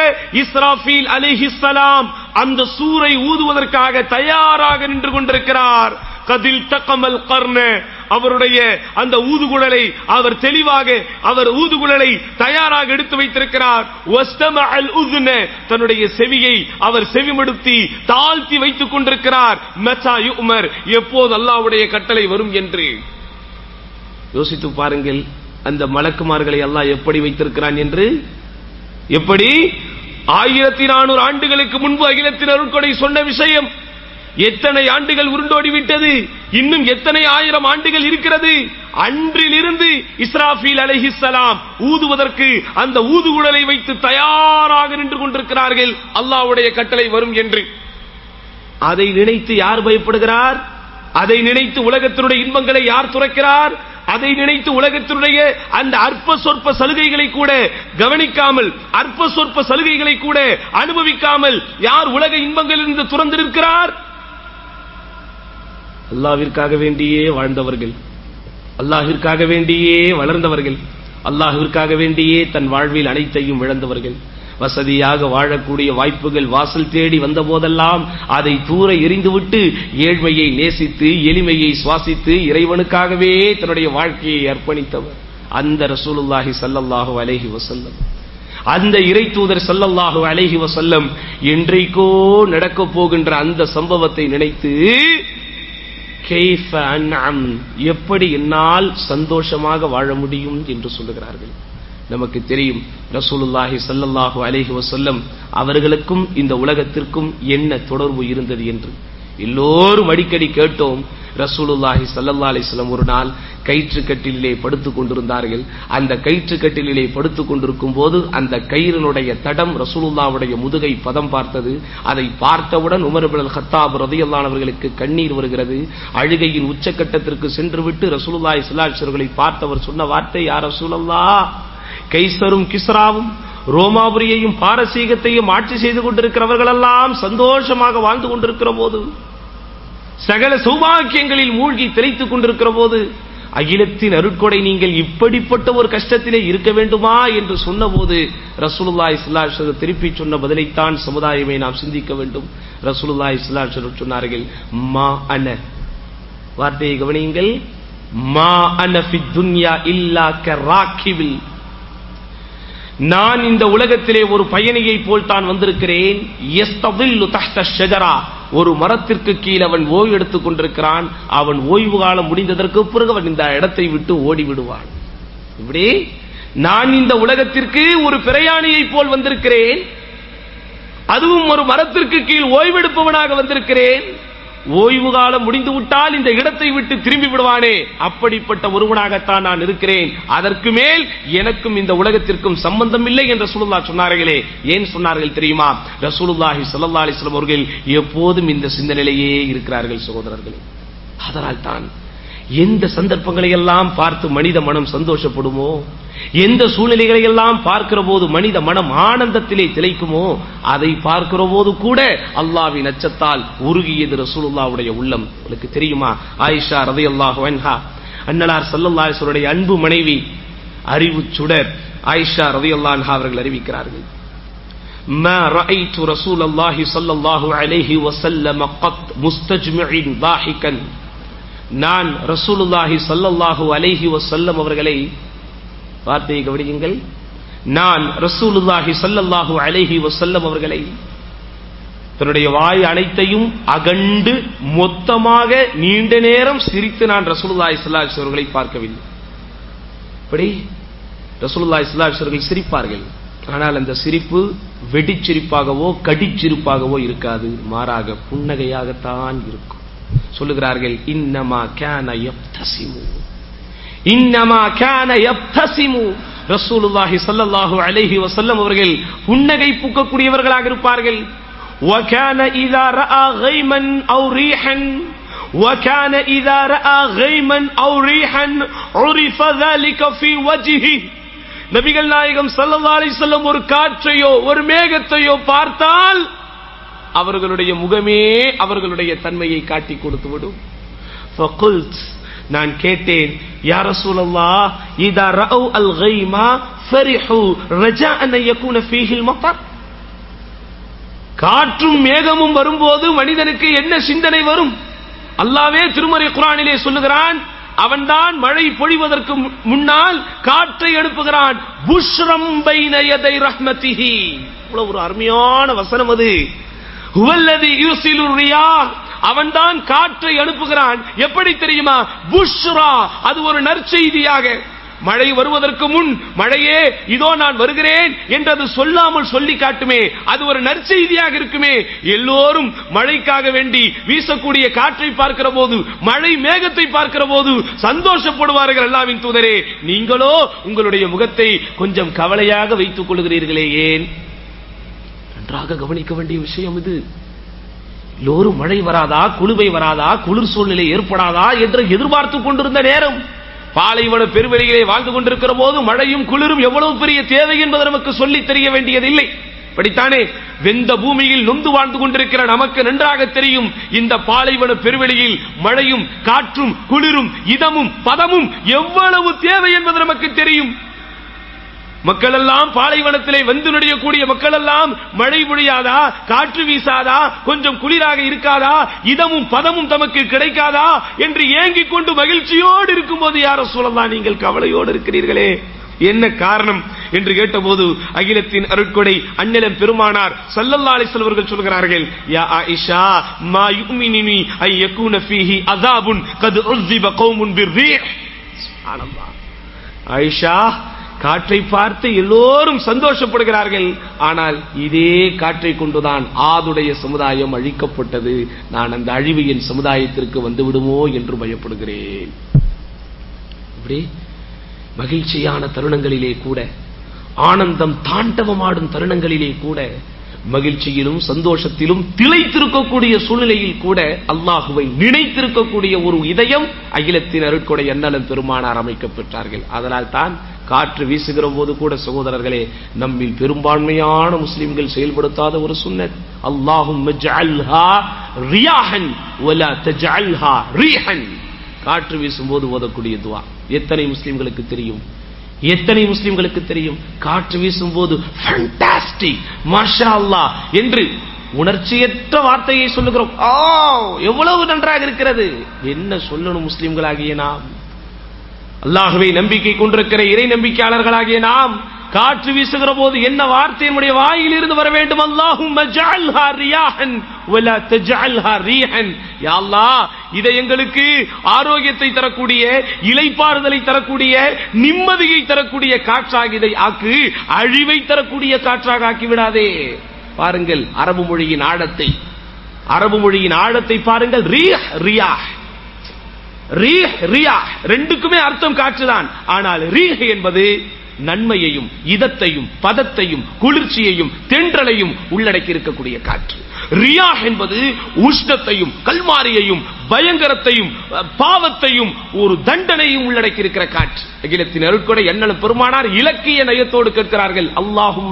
இஸ்ராஃபீல் அலிஹிஸ்ஸலாம் அந்த சூரை ஊதுவதற்காக தயாராக நின்று கொண்டிருக்கிறார் கதில் தக்கமல் கர்ண அவருடைய அந்த ஊதுகுழலை அவர் தெளிவாக அவர் ஊதுகுழலை தயாராக எடுத்து வைத்திருக்கிறார் வஸ்தம அல் உதுன தன்னுடைய செவியை அவர் செவிமடுத்தி தாழ்த்தி வைத்துக் கொண்டிருக்கிறார் மச்சா யுமர் எப்போது அல்லாஹ்வுடைய கட்டளை வரும் என்று யோசித்து பாருங்கள் அந்த மலக்குமார்களை அல்லாஹ் எப்படி வைத்திருக்கிறான் என்று எப்படி ஆயிரத்தி நானூறு ஆண்டுகளுக்கு முன்பு அகிலத்தின் அருட்கொடை சொன்ன விஷயம் எத்தனை ஆண்டுகள் உருண்டோடி விட்டது இன்னும் எத்தனை ஆயிரம் ஆண்டுகள் இருக்கிறது அன்றிலிருந்து இஸ்ராஃபீல் அலைஹிஸ்ஸலாம் ஊதுவதற்கு அந்த ஊதுகுழலை வைத்து தயாராக நின்று கொண்டிருக்கிறார்கள் அல்லாஹ்வுடைய கட்டளை வரும் என்று அதை நினைத்து யார் பயப்படுகிறார் அதை நினைத்து உலகத்தினுடைய இன்பங்களை யார் துறக்கிறார் அதை நினைத்து உலகத்தினுடைய அந்த அற்ப சொற்ப சலுகைகளை கூட கவனிக்காமல் அற்ப சொற்ப சலுகைகளை கூட அனுபவிக்காமல் யார் உலக இன்பங்களிலிருந்து துறந்திருக்கிறார் அல்லாவிற்காக வேண்டியே வாழ்ந்தவர்கள் அல்லாஹிற்காக வேண்டியே வளர்ந்தவர்கள் அல்லாஹிற்காக வேண்டியே தன் வாழ்வில் அனைத்தையும் இழந்தவர்கள் வசதியாக வாழக்கூடிய வாய்ப்புகள் வாசல் தேடி வந்த போதெல்லாம் அதை தூர எறிந்துவிட்டு ஏழ்மையை நேசித்து எளிமையை சுவாசித்து இறைவனுக்காகவே தன்னுடைய வாழ்க்கையை அர்ப்பணித்தவர் அந்த ரசூலுல்லாஹி ஸல்லல்லாஹு அலைஹி வஸல்லம் அந்த இறை தூதர் ஸல்லல்லாஹு அலைஹி வஸல்லம் என்றைக்கோ நடக்கப் போகின்ற அந்த சம்பவத்தை நினைத்து "கைஃப அன்அம்" எப்படி என்னால் சந்தோஷமாக வாழ முடியும் என்று சொல்லுகிறார்கள் நமக்கு தெரியும் ரசூலுல்லாஹி ஸல்லல்லாஹு அலைஹி வஸல்லம் அவர்களுக்கும் இந்த உலகத்திற்கும் என்ன தொடர்பு இருந்தது என்று எல்லோரும் அடிக்கடி கேட்டோம் ரசூலுல்லாஹி ஸல்லல்லாஹு அலைஹி வஸல்லம் ஒரு நாள் கயிற்று கட்டிலே படுத்துக் கொண்டிருந்தார்கள் அந்த கயிற்று கட்டிலே படுத்துக் கொண்டிருக்கும் போது அந்த கயிறினுடைய தடம் ரசூலுல்லாவுடைய முதுகை பதம் பார்த்தது அதை பார்த்தவுடன் உமர் இப்னு ஹத்தாப் ரலியல்லாஹு அவர்களுக்கு கண்ணீர் வருகிறது அழுகையின் உச்சக்கட்டத்திற்கு சென்று விட்டு ரசூலுல்லாஹி ஸல்லல்லாஹு அலைஹி வஸல்லம் பார்த்தவர் சொன்ன வார்த்தை யா ரசூலல்லாஹ் கைசரும் கிஸ்ராவும் ரோமாபுரியையும் பாரசீகத்தையும் ஆட்சி செய்து கொண்டிருக்கிறவர்கள் எல்லாம் சந்தோஷமாக வாழ்ந்து கொண்டிருக்கிற போது சகல சௌபாக்கியங்களில் மூழ்கி திளைத்துக் கொண்டிருக்கிற போது அகிலத்தின் அருட்கொடை நீங்கள் இப்படிப்பட்ட ஒரு கஷ்டத்திலே இருக்க வேண்டுமா என்று சொன்னபோது ரசூலுல்லாஹி ஸல்லல்லாஹு அலைஹி வஸல்லம் திருப்பி சொன்ன பதிலைத்தான் சமுதாயமே நாம் சிந்திக்க வேண்டும் ரசூலுல்லாஹி ஸல்லல்லாஹு அலைஹி வஸல்லம் சொன்னார்கள் மா அன வார்த்தையை கவனியுங்கள் மா அன ஃபித் துன்யா இல்லா கராக்கிபில் நான் இந்த உலகத்திலே ஒரு பயணியை போல் தான் வந்திருக்கிறேன் யஸ்ததில்லு தஹ்த ஷஜரா ஒரு மரத்திற்கு கீழ் அவன் ஓய்வு எடுத்துக் கொண்டிருக்கிறான் அவன் ஓய்வு காலம் முடிந்ததற்கு பிறகு அவன் இந்த இடத்தை விட்டு ஓடி விடுவான் இப்படி நான் இந்த உலகத்திற்கு ஒரு பிரயாணியை போல் வந்திருக்கிறேன் அதுவும் ஒரு மரத்திற்கு கீழ் ஓய்வெடுப்பவனாக வந்திருக்கிறேன் ஓய்வு காலம் முடிந்து விட்டால் இந்த இடத்தை விட்டு திரும்பி விடுவானே அப்படிப்பட்ட ஒருவனாகத்தான் நான் இருக்கிறேன் அதற்கு மேல் எனக்கும் இந்த உலகத்திற்கும் சம்பந்தம் இல்லை என்று ரசூலுல்லா சொன்னார்களே ஏன் சொன்னார்கள் தெரியுமா ரசூலுல்லாஹி ஸல்லல்லாஹு அலைஹி வஸல்லம் அவர்கள் எப்போதும் இந்த சிந்தனையிலேயே இருக்கிறார்கள் சகோதரர்களே அதனால் தான் எந்த சந்தர்ப்பங்களை எல்லாம் பார்த்து மனித மனம் சந்தோஷப்படுமோ எந்த சூழ்நிலைகளை எல்லாம் பார்க்கிற போது மனித மனம் ஆனந்தத்திலே திளைக்குமோ அதை பார்க்கிற போது கூட அல்லாவின் அச்சத்தால் உருகியது ரசூலுல்லாவுடைய உள்ளம் உங்களுக்கு தெரியுமா ஆயிஷா ரதி அல்லாஹ் அன்னலார் சல்லல்லாஹுடைய அன்பு மனைவி அறிவு சுடர் ஆயிஷா ரதி அல்லாஹா அவர்கள் அறிவிக்கிறார்கள் ما رأيت رسول الله صلى الله عليه وسلم قط مستجمع ضاحكا நான் ரசூலுல்லாஹி சல்லல்லாஹு அலைஹி வசல்லம் அவர்களை வார்த்தையை கவனியுங்கள் நான் ரசூலுல்லாஹி சல்லல்லாஹு அலைஹி வசல்லம் அவர்களை தன்னுடைய வாய் அனைத்தையும் அகண்டு மொத்தமாக நீண்ட நேரம் சிரித்து நான் ரசூலுல்லாஹி ஸல்லல்லாஹு அலைஹி அவர்களை பார்க்கவில்லை இப்படி ரசூலுல்லாஹி ஸல்லல்லாஹு அலைஹி அவர்கள் சிரிப்பார்கள் ஆனால் அந்த சிரிப்பு வெடிச்சிரிப்பாகவோ கடிச்சிரிப்பாகவோ இருக்காது மாறாக புன்னகையாகத்தான் இருக்கும் சொல்லுகிறார்கள் இன்னமா கேன யப்தசிமு இன்னமா கேன யப்தசிமு ரசூலுல்லாஹி ஸல்லல்லாஹு அலைஹி வஸல்லம் அவர்கள் புன்னகை பூக்கக்கூடியவர்களாக இருப்பார்கள் وكان إذا رأى غيما أو ريحا وكان إذا رأى غيما أو ريحا عرف ذلك في وجهه நபிகள் நாயகம் ஸல்லல்லாஹு அலைஹி வஸல்லம் ஒரு காற்றையோ ஒரு மேகத்தையோ பார்த்தால் அவர்களுடைய முகமே அவர்களுடைய தன்மையை காட்டி கொடுத்து விடும் ஃபகுல்த் நான் கேட்டேன் யா ரசூலல்லாஹ் இதா ரஅவ் அல் கைமா ஃபரிஹு ரஜாஅன் யகுன ஃபீஹி அல் மطر காற்றும் மேகமும் வரும்போது மனிதனுக்கு என்ன சிந்தனை வரும் அல்லாவே திருமறை குரானிலே சொல்லுகிறான் அவன்தான் மழை பொழிவதற்கு மு- முன்னால் காற்றை எழுப்புகிறான் புஷ்ரம் பைன யதை ரஹ்மதிஹி இவ்வளவு ஒரு அருமையான வசனம் அது ஹுவல்லதி யூசிலு ரியாஹ் அவன்தான் காற்றை அனுப்புகிறான் எப்படி தெரியுமா புஷ்ரா அது ஒரு நற்செய்தியாக மழை வருவதற்கு முன் மழையே இதோ நான் வருகிறேன் என்றது சொல்லாமல் சொல்லி காட்டுமே அது ஒரு நற்செய்தியாக இருக்குமே எல்லோரும் மழைக்காக வேண்டி வீசக்கூடிய காற்றை பார்க்கிற போது மழை மேகத்தை பார்க்கிற போது சந்தோஷப்படுவார்கள் அல்லாவின் தூதரே நீங்களோ உங்களுடைய முகத்தை கொஞ்சம் கவலையாக வைத்துக் கொள்கிறீர்களே ஏன் நன்றாக கவனிக்க வேண்டிய விஷயம் இது எல்லோரும் மழை வராதா குளுவை வராதா குளிர் சூழ்நிலை ஏற்படாதா என்று எதிர்பார்த்து கொண்டிருந்த நேரம் பாலைவன பெருவெளியிலே வாழ்ந்து கொண்டிருக்கிற போது மழையும் குளிரும் எவ்வளவு பெரிய தேவை என்பது நமக்கு சொல்லி தெரிய வேண்டியதில்லை படித்தானே வெந்த பூமியில் நொந்து வாழ்ந்து கொண்டிருக்கிற நமக்கு நன்றாக தெரியும் இந்த பாலைவன பெருவெளியில் மழையும் காற்றும் குளிரும் இதமும் பதமும் எவ்வளவு தேவை என்பது நமக்கு தெரியும் மக்கள் எல்லாம் பாலைவனத்திலே வந்து நுழையக்கூடிய மக்கள் எல்லாம் மழை பொழியாதா காற்று வீசாதா கொஞ்சம் குளிராக இருக்காதா இதமும் பதமும் தமக்கு கிடைக்காதா என்று ஏங்கிக் கொண்டு மகிழ்ச்சியோடு இருக்கும்போது யார சொல்லலாம் நீங்கள் கவலையோடு இருக்கிறீர்களே என்ன காரணம் என்று கேட்டபோது அகிலத்தின் அருட்கொடை அந்நிலம் பெருமானார் சல்லல்லா அலிஸ்வல் அவர்கள் சொல்கிறார்கள் யா ஆயிஷா மா யுமினினி ஐ யகூன ஃபீஹி அஸாபுன் கத் உஸ்ஸிப கௌமுன் பிர்ரீஹ் சுப்ஹானல்லாஹ் ஆயிஷா காற்றை பார்த்து எல்லோரும் சந்தோஷப்படுகிறார்கள் ஆனால் இதே காற்றை கொண்டுதான் ஆதுடைய சமுதாயம் அழிக்கப்பட்டது நான் அந்த அழிவு என் சமுதாயத்திற்கு வந்து விடுமோ என்று பயப்படுகிறேன் இப்படி மகிழ்ச்சியான தருணங்களிலே கூட ஆனந்தம் தாண்டவமாடும் தருணங்களிலே கூட மகிழ்ச்சியிலும் சந்தோஷத்திலும் திளைத்திருக்கக்கூடிய சூழ்நிலையில் கூட அல்லாஹுவை நினைத்திருக்கக்கூடிய ஒரு இதயம் அகிலத்தின் அருட்கொடை எண்ணலம் பெருமானார் அமைக்கப் பெற்றார்கள் அதனால் தான் காற்று வீசுகிற போது கூட சகோதரர்களே நம்மில் பெரும்பான்மையான முஸ்லிம்கள் செயல்படுத்தாத ஒரு சுன்னத் அல்லாஹும் ரியாஹன் வலா தஜஅல்ஹா ரீஹன் காற்று வீசும்போது ஓதக்கூடிய துவா எத்தனை முஸ்லிம்களுக்கு தெரியும் எத்தனை முஸ்லிம்களுக்கு தெரியும் காற்று வீசும்போது ஃபண்டாஸ்டிக் மாஷா அல்லாஹ் என்று உணர்ச்சியற்ற வார்த்தையை சொல்லுகிறோம் ஆ எவ்வளவு நன்றாக இருக்கிறது என்ன சொல்லணும் முஸ்லிம்களாகிய நாம் அல்லாஹ்வை நம்பிக்கை கொண்டிருக்கிற இறை நம்பிக்கையாளர்களாகிய நாம் காற்று வீசுகிற போது என்ன வார்த்தை நம்முடைய வாயில் இருந்து வர வேண்டும் அல்லாஹும் இதை எங்களுக்கு ஆரோக்கியத்தை தரக்கூடிய இலைப்பாறுதலை தரக்கூடிய நிம்மதியை தரக்கூடிய காற்றாக இதை ஆக்கு அழிவை தரக்கூடிய காற்றாக ஆக்கி விடாதே பாருங்கள் அரபு மொழியின் ஆழத்தை அரபு மொழியின் ஆழத்தை பாருங்கள் ரீஹ் ரியாஹ் ரீஹ் ரியா ரெண்டுக்குமே அர்த்தம் காற்றுதான் ஆனால் ரீஹ் என்பது நன்மையையும் இதத்தையும் பதத்தையும் குளிர்ச்சியையும் தென்றலையும் உள்ளடக்கி இருக்கக்கூடிய காற்று ரியா என்பது உஷ்ணத்தையும் கல்மாரியையும் பயங்கரத்தையும் பாவத்தையும் ஒரு தண்டனையும் உள்ளடக்கி இருக்கிற காற்று அகிலத்தின் அருட்கொடை எண்ணலும் பெருமானார் இலக்கிய நயத்தோடு கேட்கிறார்கள் அல்லாஹும்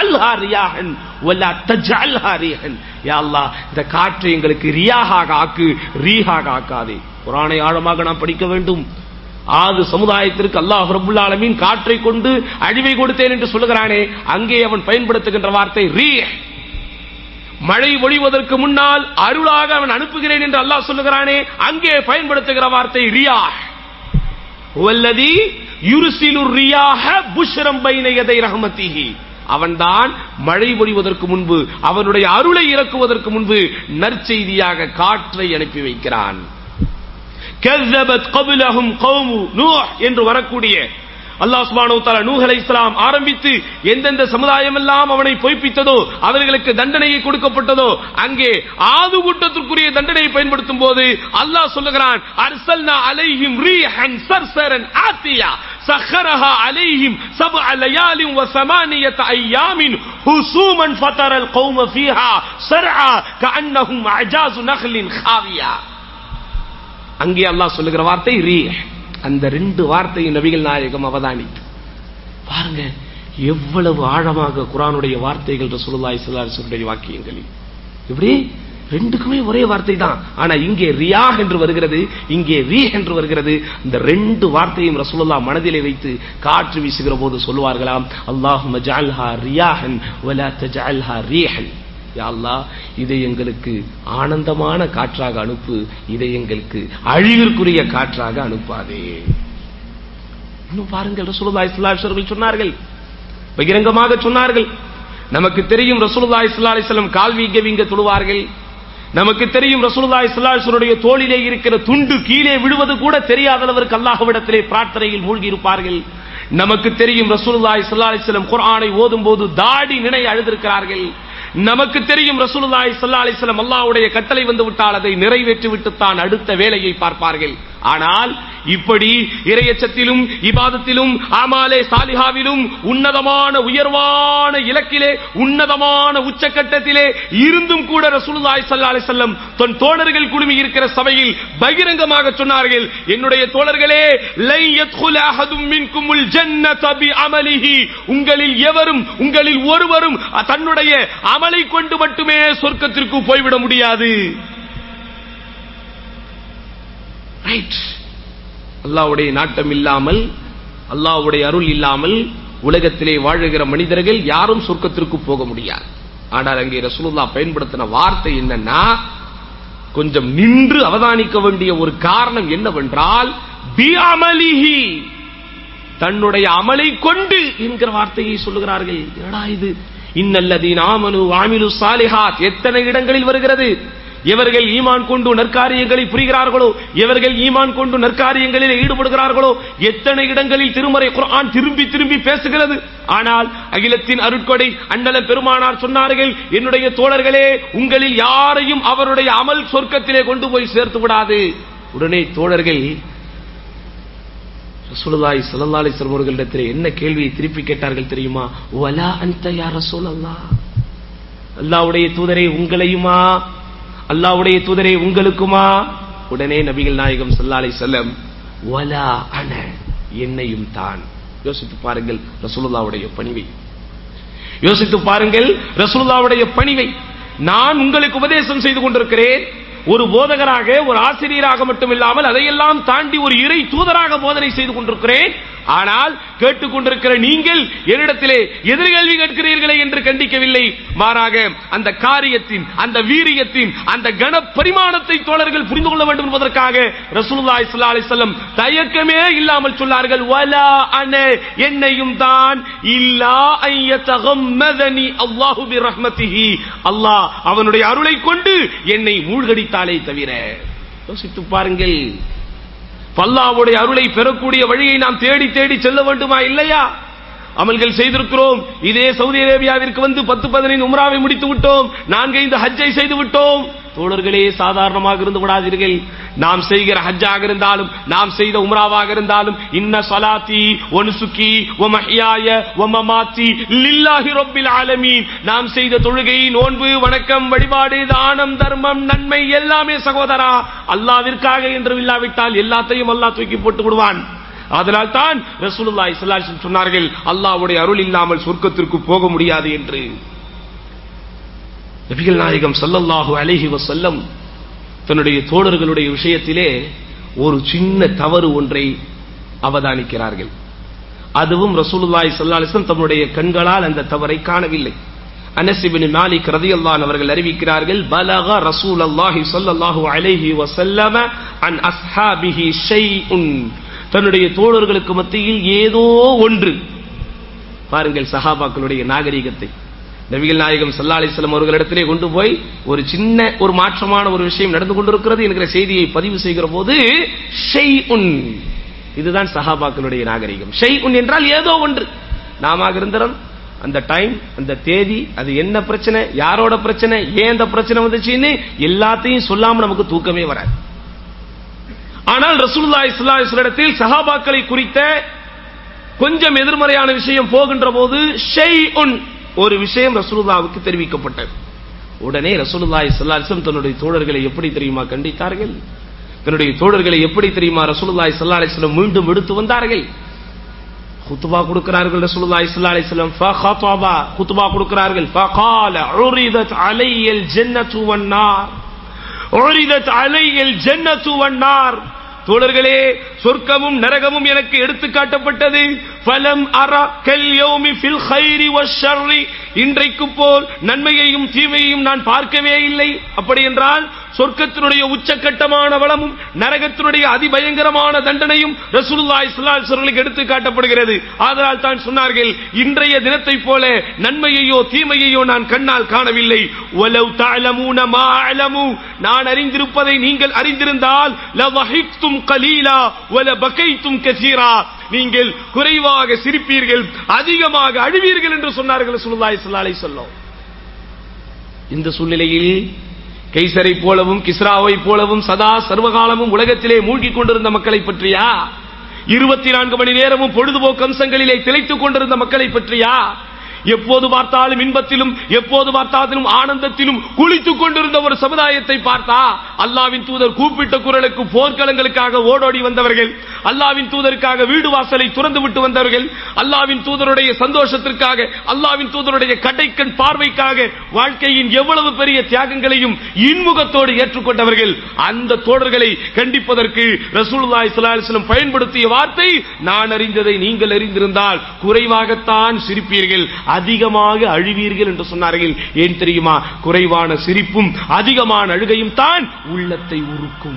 இந்த காற்றை எங்களுக்கு ரியாகாக ஆக்கு ரீஹாக ஆக்காதே குரானை ஆழமாக நாம் படிக்க வேண்டும் ஆது சமுதாயத்திற்கு அல்லாஹ் ரபுல் ஆலமீன் காற்றை கொண்டு அழிவை கொடுத்தேன் என்று சொல்லுகிறானே அங்கே அவன் பயன்படுத்துகின்ற வார்த்தை ரீ மழை ஒழிவதற்கு முன்னால் அருளாக அவன் அனுப்புகிறேன் என்று அல்லாஹ் சொல்லுகிறானே அங்கே பயன்படுத்துகிற வார்த்தை ரியா வல்லதி யுருசிலு ரியாக புஷ்ரம் பைன யதை ரஹமத்திஹி அவன்தான் மழை பொழிவதற்கு முன்பு அவனுடைய அருளை இறக்குவதற்கு முன்பு நற்செய்தியாக காற்றை அனுப்பி வைக்கிறான் கذبت قبلهم قوم நூஹ் என்று வரக்கூடிய அல்லாஹ் சுப்ஹானஹு வ தஆலா நூஹ் அலைஹிஸ்ஸலாம் ஆரம்பித்து எந்தெந்த சமுதாயம் எல்லாம் அவனை பொய்ப்பித்ததோ அவர்களுக்கு தண்டனையை கொடுக்கப்பட்டதோ அங்கே ஆது கூட்டத்திற்குரிய தண்டனையை பயன்படுத்தும் போது அல்லாஹ் சொல்லுகிறான் அர்சல்னா அலைஹிம் ரீஹன் சர்சரன் ஆத்தியா سخرها عليهم سبع ليال وثمانية أيام حسوما فتر القوم فيها سرعا كأنهم أعجاز نخل خاوية அங்கே அல்லாஹ் சொல்லுகிற வார்த்தை ரீ அந்த ரெண்டு வார்த்தையை நபிகள் நாயகம் அவதானித்து பாருங்க எவ்வளவு ஆழமாக குரானுடைய வார்த்தைகள் ரசூலுல்லாஹி ஸல்லல்லாஹு அலைஹி வஸல்லம் வாக்கியங்களில் இப்படி ரெண்டுக்குமே ஒரே வார்த்தை தான் ஆனா இங்கே ரியா என்று வருகிறது இங்கே ரீ என்று வருகிறது இந்த ரெண்டு வார்த்தையும் ரசூலுல்லா மனதிலே வைத்து காற்று வீசுகிற போது சொல்லுவார்களாம் அல்லாஹும்ம ஜஅல்ஹா ரியாஹன் வலா தஜஅல்ஹா ரீஹன் யா அல்லாஹ் இதை எங்களுக்கு ஆனந்தமான காற்றாக அனுப்பு இதை எங்களுக்கு அழிவிற்குரிய காற்றாக அனுப்பாதே இன்னும் பாருங்கள் ரசூலுல்லாஹி ஸல்லல்லாஹு அலைஹி வஸல்லம் சொன்னார்கள் பகிரங்கமாக சொன்னார்கள் நமக்கு தெரியும் ரசூலுல்லாஹி ஸல்லல்லாஹு அலைஹி வஸல்லம் கால் வீங்க வீங்க தொழுவார்கள் நமக்கு தெரியும் ரசூலுல்லாஹி ஸல்லல்லாஹு அலைஹி வஸல்லுடைய தோளிலே இருக்கிற துண்டு கீழே விழுவது கூட தெரியாத அளவிற்கு அல்லாஹ்விடத்திலே பிரார்த்தனையில் மூழ்கி இருப்பார்கள் நமக்கு தெரியும் ரசூலுல்லாஹி ஸல்லல்லாஹு அலைஹி வஸல்லம் குர்ஆனை ஓதும்போது தாடி நினை அழுதிருக்கிறார்கள் நமக்கு தெரியும் ரசூலுல்லாஹி ஸல்லல்லாஹு அலைஹி வஸல்லம் அல்லாஹ்வுடைய கட்டளை வந்து விட்டால் அதை நிறைவேற்றி விட்டு தான் அடுத்த வேலையை பார்ப்பார்கள் ஆனால் இப்படி இரையச்சத்திலும் இபாதத்திலும் ஆமாலே சாலிஹாவிலும் உன்னதமான உயர்வான இலக்கிலே உன்னதமான உச்சக்கட்டத்திலே இருந்தும் கூட ரசூலுல்லாஹி ஸல்லல்லாஹு அலைஹி வஸல்லம் தன் தோழர்கள் குழுமி இருக்கிற சபையில் பகிரங்கமாக சொன்னார்கள் என்னுடைய தோழர்களே லை யத்குல் அஹதும் மின்குமுல் ஜன்னத பிஅமலிஹி உங்களில் எவரும் உங்களில் ஒருவரும் தன்னுடைய அமலை கொண்டு மட்டுமே சொர்க்கத்திற்கு போய்விட முடியாது ரைட் அல்லாவுடைய நாட்டம் இல்லாமல் அல்லாவுடைய அருள் இல்லாமல் உலகத்திலே வாழுகிற மனிதர்கள் யாரும் சொர்க்கத்திற்கு போக முடியாது ஆனால் அங்கே ரசூலுல்லா பயன்படுத்தின வார்த்தை என்னன்னா கொஞ்சம் நின்று அவதானிக்க வேண்டிய ஒரு காரணம் என்னவென்றால் பிஅமலிஹி தன்னுடைய அமலை கொண்டு என்கிற வார்த்தையை சொல்லுகிறார்கள் என்னடா இது இன்னல்லதீன் ஆமனு வாமிலு சாலிஹாத் எத்தனை இடங்களில் வருகிறது எவர்கள் ஈமான் கொண்டு நற்காரியங்களை புரிகிறார்களோ எவர்கள் ஈமான் கொண்டு நற்காரியங்களில் ஈடுபடுகிறார்களோ எத்தனை இடங்களில் திருமறை குர்ஆன் திரும்பி திரும்பி பேசுகிறது ஆனால் அகிலத்தின் அருட்கொடை அண்ணல பெருமானார் சொன்னார்கள் என்னுடைய தோழர்களே உங்களில் யாரையும் அவருடைய அமல் சொர்க்கத்திலே கொண்டு போய் சேர்த்து விடாது உடனே தோழர்கள் ரசூலுல்லாஹி ஸல்லல்லாஹு அலைஹி வஸல்லம் அவர்களிடத்தில் என்ன கேள்வியை திருப்பி கேட்டார்கள் தெரியுமா வலா அன்த யா ரசூலல்லாஹ் அல்லாஹ்வுடைய தூதரே உங்களையுமா அல்லாஹ்வுடைய தூதரே உங்களுக்குமா உடனே நபிகள் நாயகம் ஸல்லல்லாஹு அலைஹி வஸல்லம் வலா அன என்னையும் தான் யோசித்து பாருங்கள் ரசூலுல்லாஹ்வுடைய பணிவை யோசித்து பாருங்கள் ரசூலுல்லாஹ்வுடைய பணிவை நான் உங்களுக்கு உபதேசம் செய்து கொண்டிருக்கிறேன் ஒரு போதகராக ஒரு ஆசிரியராக மட்டுமில்லாமல் அதையெல்லாம் தாண்டி ஒரு இறை தூதராக போதனை செய்து கொண்டிருக்கிறேன் ஆனால் கேட்டுக்கொண்டிருக்கிற நீங்கள் என்னிடத்திலே எதிர்கேள்வி கேட்கிறீர்களே என்று கண்டிக்கவில்லை மாறாக அந்த காரியத்தின் அந்த வீரியத்தின் அந்த கன பரிமாணத்தை தோழர்கள் புரிந்து கொள்ள வேண்டும் என்பதற்காக ரசூலுல்லாஹி ஸல்லல்லாஹு அலைஹி வஸல்லம் தயக்கமே இல்லாமல் சொன்னார்கள் வலா அன என்னையும் தான் இல்லா ஐயதகம்மதனி அல்லாஹு பிரஹ்மத்திஹி அல்லாஹ் அவனுடைய அருளை கொண்டு என்னை மூழ்கடித்தாலே தவிர யோசித்து பாருங்கள் பல்லாவுடைய அருளை பெறக்கூடிய வழியை நாம் தேடி தேடி செல்ல வேண்டுமா இல்லையா அமல்கள் செய்திருக்கிறோம் இதே சவுதி அரேபியாவிற்கு வந்து பத்து பதினைந்து உம்ராவை முடித்து விட்டோம் நான்கைந்து ஹஜ்ஜை செய்து விட்டோம் தோழர்களே சாதாரணமாக இருந்து விடாதீர்கள் நாம் செய்கிற ஹஜ்ஜாக இருந்தாலும் நாம் செய்த உம்ராவாக இருந்தாலும் இன்ன சலாத்தி ஒனுசுக்கி ஒமஹியாய ஒமமாத்தி லில்லாஹி ரப்பில் ஆலமீன் நாம் செய்த தொழுகை நோன்பு வணக்கம் வழிபாடு தானம் தர்மம் நன்மை எல்லாமே சகோதரா அல்லாவிற்காக என்று இல்லாவிட்டால் எல்லாத்தையும் அல்லாஹ் தூக்கி போட்டு விடுவான் அதனால் தான் ரசூலுல்லாஹி ஸல்லல்லாஹு அலைஹி வஸல்லம் சொன்னார்கள் அல்லாஹ்வுடைய அருள் இல்லாமல் சொர்க்கத்திற்கு போக முடியாது என்று நபிகள் நாயகம் ஸல்லல்லாஹு அலைஹி வஸல்லம் தன்னுடைய தோழர்களுடைய விஷயத்திலே ஒரு சின்ன தவறு ஒன்றை அவதானிக்கிறார்கள் அதுவும் ரசூலுல்லாஹி ஸல்லல்லாஹு அலைஹி வஸல்லம் தம்முடைய கண்களால் அந்த தவறை காணவில்லை அனஸ் இப்னு மாலிக் ரலியல்லாஹு அவர்கள் அறிவிக்கிறார்கள் பலக ரசூலுல்லாஹி ஸல்லல்லாஹு அலைஹி வஸல்லம அன் அஸ்ஹாபிஹி ஷைஉன் தன்னுடைய தோழர்களுக்கு மத்தியில் ஏதோ ஒன்று பாருங்கள் சஹாபாக்களுடைய நாகரிகத்தை நபிகள் நாயகம் சல்லா அலிஸ்லாம் அவர்களிடத்திலே கொண்டு போய் ஒரு சின்ன ஒரு மாற்றமான ஒரு விஷயம் நடந்து கொண்டிருக்கிறது என்கிற செய்தியை பதிவு செய்கிற போது ஷெய் உன் இதுதான் சஹாபாக்களுடைய நாகரிகம் ஷெய் உன் என்றால் ஏதோ ஒன்று நாம இருந்தோம் அந்த டைம் அந்த தேதி அது என்ன பிரச்சனை யாரோட பிரச்சனை ஏன் அந்த பிரச்சனை வந்துச்சுன்னு எல்லாத்தையும் சொல்லாம நமக்கு தூக்கமே வராது ஆனால் ரசூலுல்லாஹி ஸல்லல்லாஹு அலைஹி வஸல்லத்தில் சஹாபாக்களை குறித்த கொஞ்சம் எதிர்மறையான விஷயம் போகின்ற போது ஷைஉன் ஒரு விஷயம் ரசூலுல்லாவுக்கு தெரிவிக்கப்பட்டது உடனே ரசூலுல்லாஹி ஸல்லல்லாஹு அலைஹி வஸல்லம் தன்னுடைய தோழர்களை எப்படி தெரியுமா கண்டித்தார்கள் தன்னுடைய தோழர்களை எப்படி தெரியுமா ரசூலுல்லாஹி ஸல்லல்லாஹு அலைஹி வஸல்லம் மீண்டும் எடுத்து வந்தார்கள் குத்துபா கொடுக்கிறார்கள் ரசூலுல்லாஹி ஸல்லல்லாஹு அலைஹி வஸல்லம் ஃபഖطبا குத்துபா கொடுக்கிறார்கள் فقال عرضت علي الجنه والنار عرضت علي الجنه والنار தோழர்களே சொர்க்கமும் நரகமும் எனக்கு எடுத்து காட்டப்பட்டது ஃபலம் அர கல் யௌமி ஃபில் கைரி வஷ்ஷர்ரி இன்றைக்கு போல் நன்மையையும் தீமையையும் நான் பார்க்கவே இல்லை அப்படி என்றால் சொர்க்கத்தினுடைய உச்சக்கட்டமான வளமும் நரகத்தினுடைய அதிபயங்கரமான தண்டனையும் ரசூலுல்லாஹி ஸல்லல்லாஹு அலைஹி வஸல்லம் எடுத்து காட்டப்படுகிறது ஆதலால் தான் சொன்னார்கள் இன்றைய தினத்தை போல நன்மையையோ தீமையையோ நான் கண்ணால் காணவில்லை வலவ் தஅலமூன மா அலமு நான் அறிந்திருப்பதை நீங்கள் அறிந்திருந்தால் லவஹிக்தும் கலீலா வல பகைத்தும் கசீரா நீங்கள் குறைவாக சிரிப்பீர்கள் அதிகமாக அழுவீர்கள் என்று சொன்னார்கள் ரசூலுல்லாஹி ஸல்லல்லாஹு அலைஹி வஸல்லம் இந்த சூழ்நிலையில் கைசரை போலவும் கிஸ்ராவை போலவும் சதா சர்வகாலமும் உலகத்திலே மூழ்கிக் கொண்டிருந்த மக்களை பற்றியா இருபத்தி நான்கு மணி நேரமும் பொழுதுபோக்கு அம்சங்களிலே திளைத்துக் கொண்டிருந்த மக்களை பற்றியா எப்போது பார்த்தாலும் இன்பத்திலும் எப்போது பார்த்தாலும் ஆனந்தத்திலும் குளித்துக் கொண்டிருந்த ஒரு சமுதாயத்தை பார்த்தா அல்லாவின் தூதர் கூப்பிட்ட குரலுக்கு போர்க்களங்களுக்காக ஓடோடி வந்தவர்கள் அல்லாவின் தூதருக்காக வீடு வாசலை துறந்து விட்டு வந்தவர்கள் அல்லாவின் தூதருடைய சந்தோஷத்திற்காக அல்லாவின் தூதருடைய கடைக்கண் பார்வைக்காக வாழ்க்கையின் எவ்வளவு பெரிய தியாகங்களையும் இன்முகத்தோடு ஏற்றுக்கொண்டவர்கள் அந்த தோழர்களை கண்டிப்பதற்கு ரசூலுல்லாஹி ஸல்லல்லாஹு அலைஹி வஸல்லம் பயன்படுத்திய வார்த்தை நான் அறிந்ததை நீங்கள் அறிந்திருந்தால் குறைவாகத்தான் சிரிப்பீர்கள் அதிகமாக அழுவீர்கள் என்று சொன்னார்கள் ஏன் தெரியுமா குறைவான சிரிப்பும் அதிகமான அழுகையும் தான் உள்ளத்தை உருக்கும்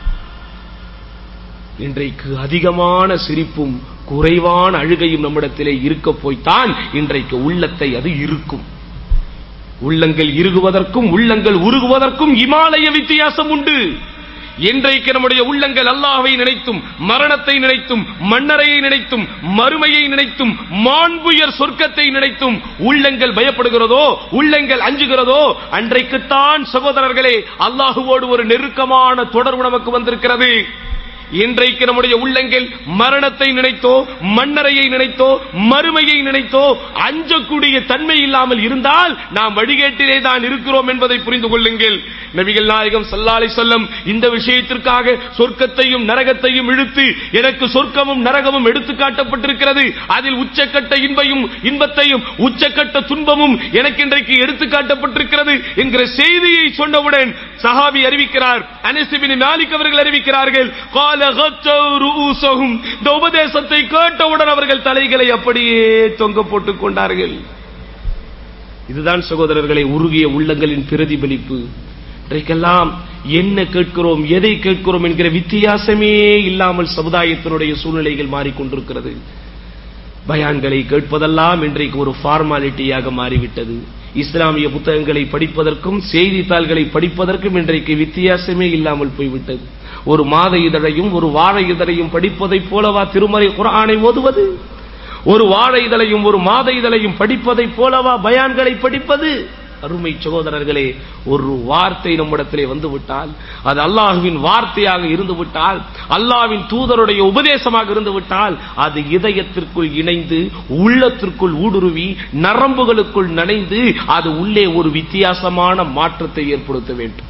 இன்றைக்கு அதிகமான சிரிப்பும் குறைவான அழுகையும் நம்மிடத்திலே இருக்க போய்த்தான் இன்றைக்கு உள்ளத்தை அது இருக்கும் உள்ளங்கள் இறுகுவதற்கும் உள்ளங்கள் உருகுவதற்கும் இமாலய வித்தியாசம் உண்டு இன்றைக்கு நம்முடைய உள்ளங்கள் அல்லாஹ்வை நினைத்தும் மரணத்தை நினைத்தும் மன்னரையை நினைத்தும் மறுமையை நினைத்தும் மாண்புயர் சொர்க்கத்தை நினைத்தும் உள்ளங்கள் பயப்படுகிறதோ உள்ளங்கள் அஞ்சுகிறதோ அன்றைக்குத்தான் சகோதரர்களே அல்லாஹுவோடு ஒரு நெருக்கமான தொடர்பு நமக்கு வந்திருக்கிறது இன்றைக்கு நம்முடைய உள்ளங்கள் மரணத்தை நினைத்தோ மன்னரையை நினைத்தோ மறுமையை நினைத்தோ அஞ்சக்கூடிய தன்மை இல்லாமல் இருந்தால் நாம் வழிகேட்டிலே தான் இருக்கிறோம் என்பதை புரிந்து கொள்ளுங்கள் நபிகள் நாயகம் சல்லாலை சொல்லம் இந்த விஷயத்திற்காக சொர்க்கத்தையும் நரகத்தையும் இழுத்து எனக்கு சொர்க்கமும் நரகமும் எடுத்து காட்டப்பட்டிருக்கிறது அதில் உச்சக்கட்ட இன்பையும் இன்பத்தையும் உச்சக்கட்ட துன்பமும் எனக்கு இன்றைக்கு எடுத்து காட்டப்பட்டிருக்கிறது என்கிற செய்தியை சொன்னவுடன் சஹாபி அறிவிக்கிறார் அனசிபின் மாலிக் அவர்கள் அறிவிக்கிறார்கள் கால கத்தவ் ரூஸஹும். இந்த உபதேசத்தை கேட்டவுடன் அவர்கள் தலைகளை அப்படியே தொங்க போட்டுக் கொண்டார்கள் இதுதான் சகோதரர்களை உருகிய உள்ளங்களின் பிரதிபலிப்பு இன்றைக்கெல்லாம் என்ன கேட்கிறோம் எதை கேட்கிறோம் என்கிற வித்தியாசமே இல்லாமல் சமுதாயத்தினுடைய சூழ்நிலைகள் மாறிக்கொண்டிருக்கிறது பயான்களை கேட்பதெல்லாம் இன்றைக்கு ஒரு ஃபார்மாலிட்டியாக மாறிவிட்டது இஸ்லாமிய புத்தகங்களை படிப்பதற்கும் செய்தித்தாள்களை படிப்பதற்கும் இன்றைக்கு வித்தியாசமே இல்லாமல் போய்விட்டது ஒரு மாத இதழையும் ஒரு வார இதழையும் படிப்பதைப் போலவா திருமறை குரானை ஓதுவது ஒரு வார இதழையும் ஒரு மாத இதழையும் படிப்பதைப் போலவா பயான்களை படிப்பது அருமை சகோதரர்களே ஒரு வார்த்தை நம்மிடத்திலே வந்து விட்டால் அது அல்லாஹுவின் வார்த்தையாக இருந்து விட்டால் அல்லாஹ்வின் தூதருடைய உபதேசமாக இருந்து விட்டால் அது இதயத்திற்குள் இணைந்து உள்ளத்திற்குள் ஊடுருவி நரம்புகளுக்குள் நனைந்து அது உள்ளே ஒரு வித்தியாசமான மாற்றத்தை ஏற்படுத்த வேண்டும்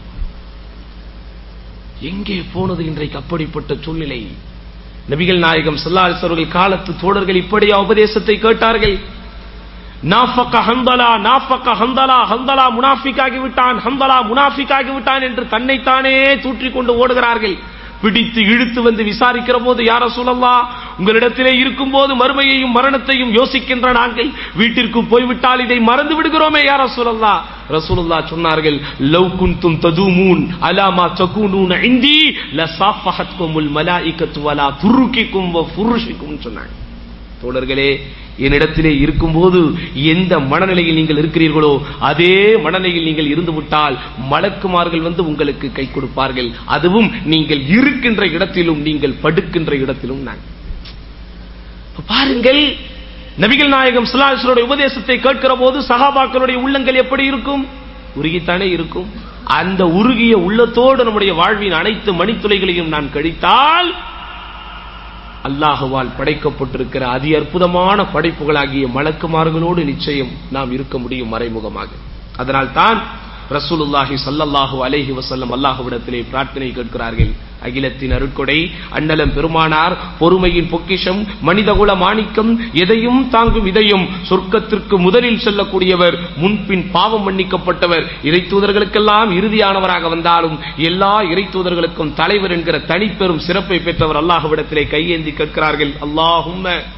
எங்கே போனது இன்றைக்கு அப்படிப்பட்ட சூழ்நிலை நபிகள் நாயகம் ஸல்லல்லாஹு அவர்கள் காலத்து தோழர்கள் இப்படியா உபதேசத்தை கேட்டார்கள் நாஃபக ஹந்தலா நாஃபக ஹந்தலா ஹந்தலா முனாஃபிக்காகி விட்டான் ஹந்தலா முனாஃபிக்காகி விட்டான் என்று தன்னைத்தானே தூற்றிக் கொண்டு ஓடுகிறார்கள் பிடித்து இழுத்து வந்து விசாரிக்கிற போது யார சொல்லல்லா உங்களிடத்திலே இருக்கும் போது மறுமையையும் மரணத்தையும் யோசிக்கின்ற நாங்கள் வீட்டிற்கு போய்விட்டால் இதை மறந்து விடுகிறோமே யார சொல்லல்லா ரசூலுல்லா சொன்னார்கள் லவ் குன்தும் ததுமூன் அலாமா தகுனூன இந்தி லசாஃபஹத்குமுல் மலாயிகத்து வலா துருக்கிக்கும் வ ஃபுருஷிக்கும் சொன்னாங்க தோழர்களே என்னிடத்திலே இருக்கும்போது எந்த மனநிலையில் நீங்கள் இருக்கிறீர்களோ அதே மனநிலையில் நீங்கள் இருந்து விட்டால் மலக்குமார்கள் வந்து உங்களுக்கு கை கொடுப்பார்கள் அதுவும் நீங்கள் இருக்கின்ற இடத்திலும் நீங்கள் படுக்கின்ற இடத்திலும் நான் பாருங்கள் நபிகள் நாயகம் சிலாசுடைய உபதேசத்தை கேட்கிற போது சகாபாக்களுடைய உள்ளங்கள் எப்படி இருக்கும் உருகித்தானே இருக்கும் அந்த உருகிய உள்ளத்தோடு நம்முடைய வாழ்வின் அனைத்து மணித்துளைகளையும் நான் கழித்தால் அல்லாஹுவால் படைக்கப்பட்டிருக்கிற அதி அற்புதமான படைப்புகளாகிய மலக்குமார்களோடு நிச்சயம் நாம் இருக்க முடியும் மறைமுகமாக அதனால் தான் ரசூலுல்லாஹி ஸல்லல்லாஹு அலைஹி வஸல்லம் அல்லாஹ்விடத்திலே பிரார்த்தனை கேட்கிறார்கள் அகிலத்தின் அருட்கொடை அண்ணலம் பெருமானார் பொறுமையின் பொக்கிஷம் மனிதகுல மாணிக்கம் எதையும் தாங்கும் இதயம் சொர்க்கத்திற்கு முதலில் செல்லக்கூடியவர் முன்பின் பாவம் மன்னிக்கப்பட்டவர் இறை தூதர்களுக்கெல்லாம் இறுதியானவராக வந்தாலும் எல்லா இறை தூதர்களுக்கும் தலைவர் என்கிற தனிப்பெரும் சிறப்பை பெற்றவர் அல்லாஹ்விடத்திலே கையேந்தி கேட்கிறார்கள் அல்லாஹும்ம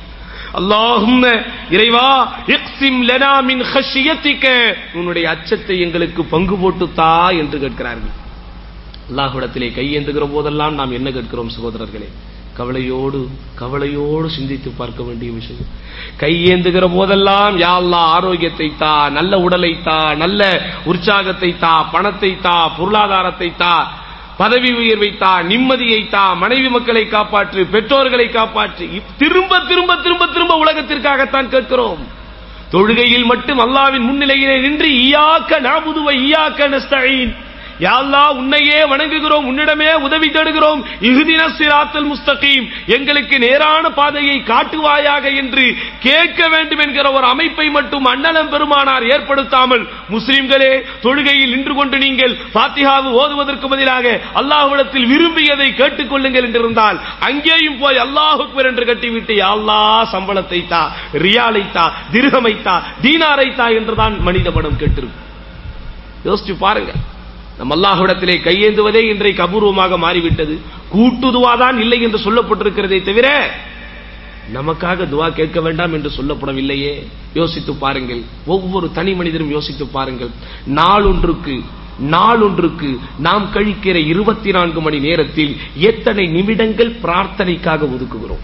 அல்லாஹும்ம இறைவா இக்ஸிம் லனா மின் ஹஷியத்திக உன்னுடைய அச்சத்தை எங்களுக்கு பங்கு போட்டு தா என்று கேட்கிறார்கள் அல்லாஹ்விடத்திலே கையேந்துகிற போதெல்லாம் நாம் என்ன கேட்கிறோம் சகோதரர்களே கவலையோடு கவலையோடு சிந்தித்து பார்க்க வேண்டிய விஷயம் கையேந்துகிற போதெல்லாம் யா அல்லாஹ் ஆரோக்கியத்தை தா நல்ல உடலை தா நல்ல உற்சாகத்தை தா பணத்தை தா பொருளாதாரத்தை தா பதவி உயர்வை தா நிம்மதியை தா மனைவி மக்களை காப்பாற்று பெற்றோர்களை காப்பாற்று இப்- திரும்ப திரும்ப திரும்ப திரும்ப உலகத்திற்காகத்தான் கேட்கிறோம் தொழுகையில் மட்டும் அல்லாவின் முன்னிலையிலே நின்று ஈயாக்க நாபுதுவ ஈயாக்க நஸ்தஈன் யா அல்லாஹ் உன்னையே வணங்குகிறோம் உன்னிடமே உதவி தேடுகிறோம் இஹ்தின சிராத்தல் முஸ்தகீம் எங்களுக்கு நேரான பாதையை காட்டுவாயாக என்று கேட்க வேண்டும் என்கிற ஒரு அமைப்பை மட்டும் அண்ணலம் பெருமானார் ஏற்படுத்தாமல் முஸ்லிம்களே தொழுகையில் நின்று கொண்டு நீங்கள் பாத்திகாவு ஓதுவதற்கு பதிலாக அல்லாஹ்விடத்தில் விரும்பியதை கேட்டுக்கொள்ளுங்கள் என்றிருந்தால் அங்கேயும் போய் அல்லாஹ் அக்பர் என்று கட்டிவிட்டு யா அல்லாஹ் சம்பளத்தை தா ரியாலை தா திர்ஹமை தா தீனாரை தா என்றுதான் மனித மனம் கேட்டிருக்கும் யோசிச்சு பாருங்க நம்ம அல்லாஹ்விடத்திலே கையேந்துவதே இன்றைக்கு அபூர்வமாக மாறிவிட்டது கூட்டுதுவாதான் இல்லை என்று சொல்லப்பட்டிருக்கிறதே தவிர நமக்காக துவா கேட்க வேண்டாம் என்று சொல்லப்படவில்லையே யோசித்து பாருங்கள் ஒவ்வொரு தனி மனிதரும் யோசித்து பாருங்கள் நாளொன்றுக்கு நாளொன்றுக்கு நாம் கழிக்கிற இருபத்தி நான்கு மணி நேரத்தில் எத்தனை நிமிடங்கள் பிரார்த்தனைக்காக ஒதுக்குகிறோம்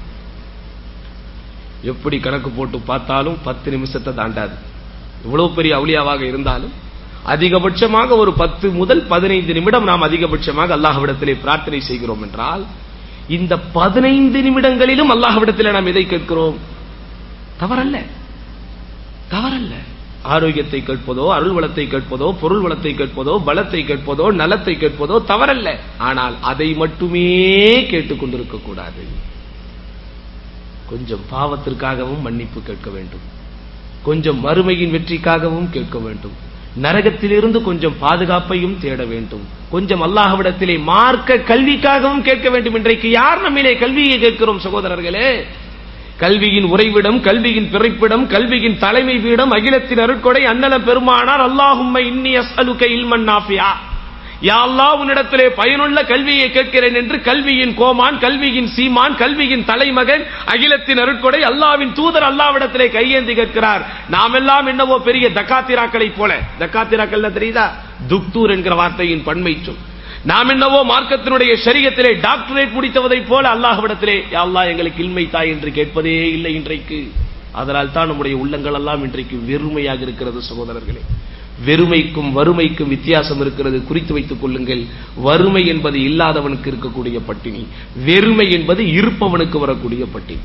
எப்படி கணக்கு போட்டு பார்த்தாலும் பத்து நிமிஷத்தை தாண்டாது இவ்வளவு பெரிய அவுளியாவாக இருந்தாலும் அதிகபட்சமாக ஒரு பத்து முதல் பதினைந்து நிமிடம் நாம் அதிகபட்சமாக அல்லாஹ்விடத்திலே பிரார்த்தனை செய்கிறோம் என்றால் இந்த பதினைந்து நிமிடங்களிலும் அல்லாஹ்விடத்திலே நாம் எதை கேட்கிறோம் தவறல்ல தவறல்ல ஆரோக்கியத்தை கேட்பதோ அருள் வளத்தை கேட்பதோ பொருள் வளத்தை கேட்பதோ பலத்தை கேட்பதோ நலத்தை கேட்பதோ தவறல்ல ஆனால் அதை மட்டுமே கேட்டுக்கொண்டிருக்க கூடாது கொஞ்சம் பாவத்திற்காகவும் மன்னிப்பு கேட்க வேண்டும் கொஞ்சம் மறுமையின் வெற்றிக்காகவும் கேட்க வேண்டும் நரகத்திலிருந்து கொஞ்சம் பாதுகாப்பையும் தேட வேண்டும் கொஞ்சம் அல்லாஹ்விடத்திலே மார்க்க கல்விக்காகவும் கேட்க வேண்டும் இன்றைக்கு யார் நம்மிலே கல்வியை கேட்கிறோம் சகோதரர்களே கல்வியின் உறைவிடம் கல்வியின் பிறப்பிடம் கல்வியின் தலைமை பீடம் அகிலத்தின் அருட்கொடை அன்னல பெருமானார் அல்லாஹும்ம இன்னி அஸ்அலுக இல்மன் நாஃபியா யா அல்லாஹ் உன்னிடத்திலே பயனுள்ள கல்வியை கேட்கிறேன் என்று கல்வியின் கோமான் கல்வியின் சீமான் கல்வியின் தலைமகன் அகிலத்தின் அருட்கொடை அல்லாவின் தூதர் அல்லாவிடத்திலே கையேந்தி கேட்கிறார் நாம் எல்லாம் என்னவோ பெரிய தக்காத்திராக்களை போல தக்காத்திராக்கள் தெரியுதா துக்தூர் என்கிற வார்த்தையின் பன்மை சொல் நாம் என்னவோ மார்க்கத்தினுடைய சரீரத்திலே டாக்டரேட் முடித்தவதை போல அல்லாஹ்விடத்திலே யா அல்லாஹ் எங்களுக்கு இல்மை தாய் என்று கேட்பதே இல்லை இன்றைக்கு அதனால் தான் நம்முடைய உள்ளங்கள் எல்லாம் இன்றைக்கு வெறுமையாக இருக்கிறது சகோதரர்களே வெறுமைக்கும் வறுமைக்கும் வித்தியாசம் இருக்கிறது குறித்து வைத்துக் கொள்ளுங்கள் வறுமை என்பது இல்லாதவனுக்கு இருக்கக்கூடிய பட்டினி வெறுமை என்பது இருப்பவனுக்கு வரக்கூடிய பட்டினி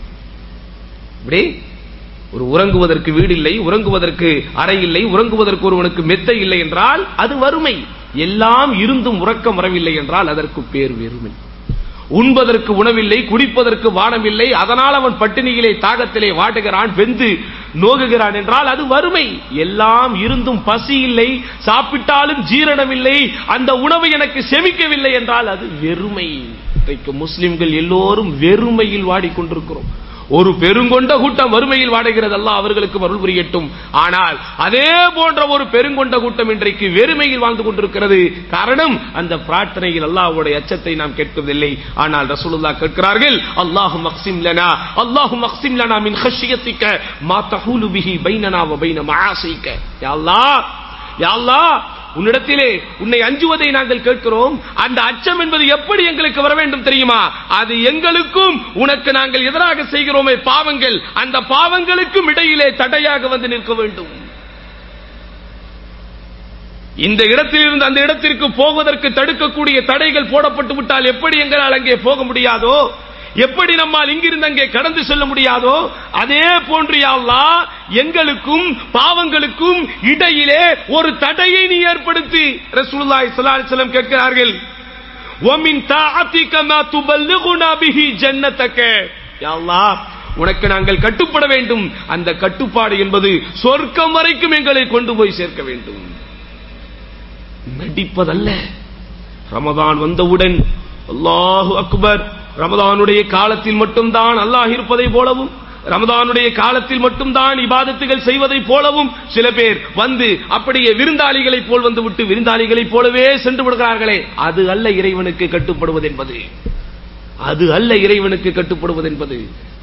இப்படி ஒரு உறங்குவதற்கு வீடு இல்லை உறங்குவதற்கு அறை இல்லை உறங்குவதற்கு ஒருவனுக்கு மெத்தை இல்லை என்றால் அது வறுமை எல்லாம் இருந்தும் உறக்கம் வரவில்லை என்றால் அதற்கு பேர் வெறுமை உண்பதற்கு உணவில்லை குடிப்பதற்கு வானமில்லை அதனால் அவன் பட்டினியிலே தாகத்திலே வாட்டுகிறான் வெந்து நோகுகிறான் என்றால் அது வறுமை எல்லாம் இருந்தும் பசி இல்லை சாப்பிட்டாலும் ஜீரணம் இல்லை அந்த உணவு எனக்கு செமிக்கவில்லை என்றால் அது வெறுமை இன்றைக்கு முஸ்லிம்கள் எல்லோரும் வெறுமையில் வாடிக்கொண்டிருக்கிறோம் ஒரு பெருங்கொண்ட கூட்டம் வறுமையில் வாடுகிறது அல்ல அவர்களுக்கு அருள் புரியட்டும் ஆனால் அதே போன்ற ஒரு பெருங்கொண்ட கூட்டம் இன்றைக்கு வெறுமையில் வாழ்ந்து கொண்டிருக்கிறது காரணம் அந்த பிரார்த்தனையில் அல்லாஹ்வுடைய அச்சத்தை நாம் கேட்பதில்லை ஆனால் ரசூலுல்லாஹ் கேட்கிறார்கள் அல்லாஹு மக்சிம் லனா அல்லாஹு மக்சிம் லனா மின் ஹஷியத்திக்க மா தஹூலு பிஹி பைனனா வ பைன மஆசிக்க யா அல்லாஹ் யா அல்லாஹ் உன்னிடத்திலே உன்னை அஞ்சுவதை நாங்கள் கேட்கிறோம் அந்த அச்சம் என்பது எப்படி எங்களுக்கு வர வேண்டும் தெரியுமா அது எங்களுக்கும் உனக்கு நாங்கள் எதிராக செய்கிறோமே பாவங்கள் அந்த பாவங்களுக்கும் இடையிலே தடையாக வந்து நிற்க வேண்டும் இந்த இடத்திலிருந்து அந்த இடத்திற்கு போவதற்கு தடுக்கக்கூடிய தடைகள் போடப்பட்டு விட்டால் எப்படி எங்களால் அங்கே போக முடியாதோ எப்படி நம்மால் இங்கிருந்து அங்கே கடந்து செல்ல முடியாதோ அதே போன்று யா அல்லாஹ் எங்களுக்கும் பாவங்களுக்கும் இடையிலே ஒரு தடையை நீ ஏற்படுத்தி ரசூலுல்லாஹி ஸல்லல்லாஹு அலைஹி வஸல்லம் கேட்கிறார்கள் وَمِن طَاعَتِكَ مَا تُبَلِّغُنَا بِهِ جَنَّتَكَ யா அல்லாஹ் உனக்கு நாங்கள் கட்டுப்பட வேண்டும் அந்த கட்டுப்பாடு என்பது சொர்க்கம் வரைக்கும் எங்களை கொண்டு போய் சேர்க்க வேண்டும் நடிப்பதல்ல ரமதான் வந்தவுடன் அல்லாஹு அக்பர் ரமதானுடைய காலத்தில் மட்டும்தான் அல்லாஹ் இருப்பதை போலவும் ரமதானுடைய காலத்தில் மட்டும்தான் இபாதத்துகள் செய்வதை போலவும் சில பேர் வந்து அப்படியே விருந்தாளிகளைப் போல் வந்து விட்டு விருந்தாளிகளைப் போலவே சென்று விடுகிறார்களே அது அல்ல இறைவனுக்கு கட்டுப்படுவது என்பது அது அல்ல இறைவனுக்கு கட்டுப்படுவது என்பது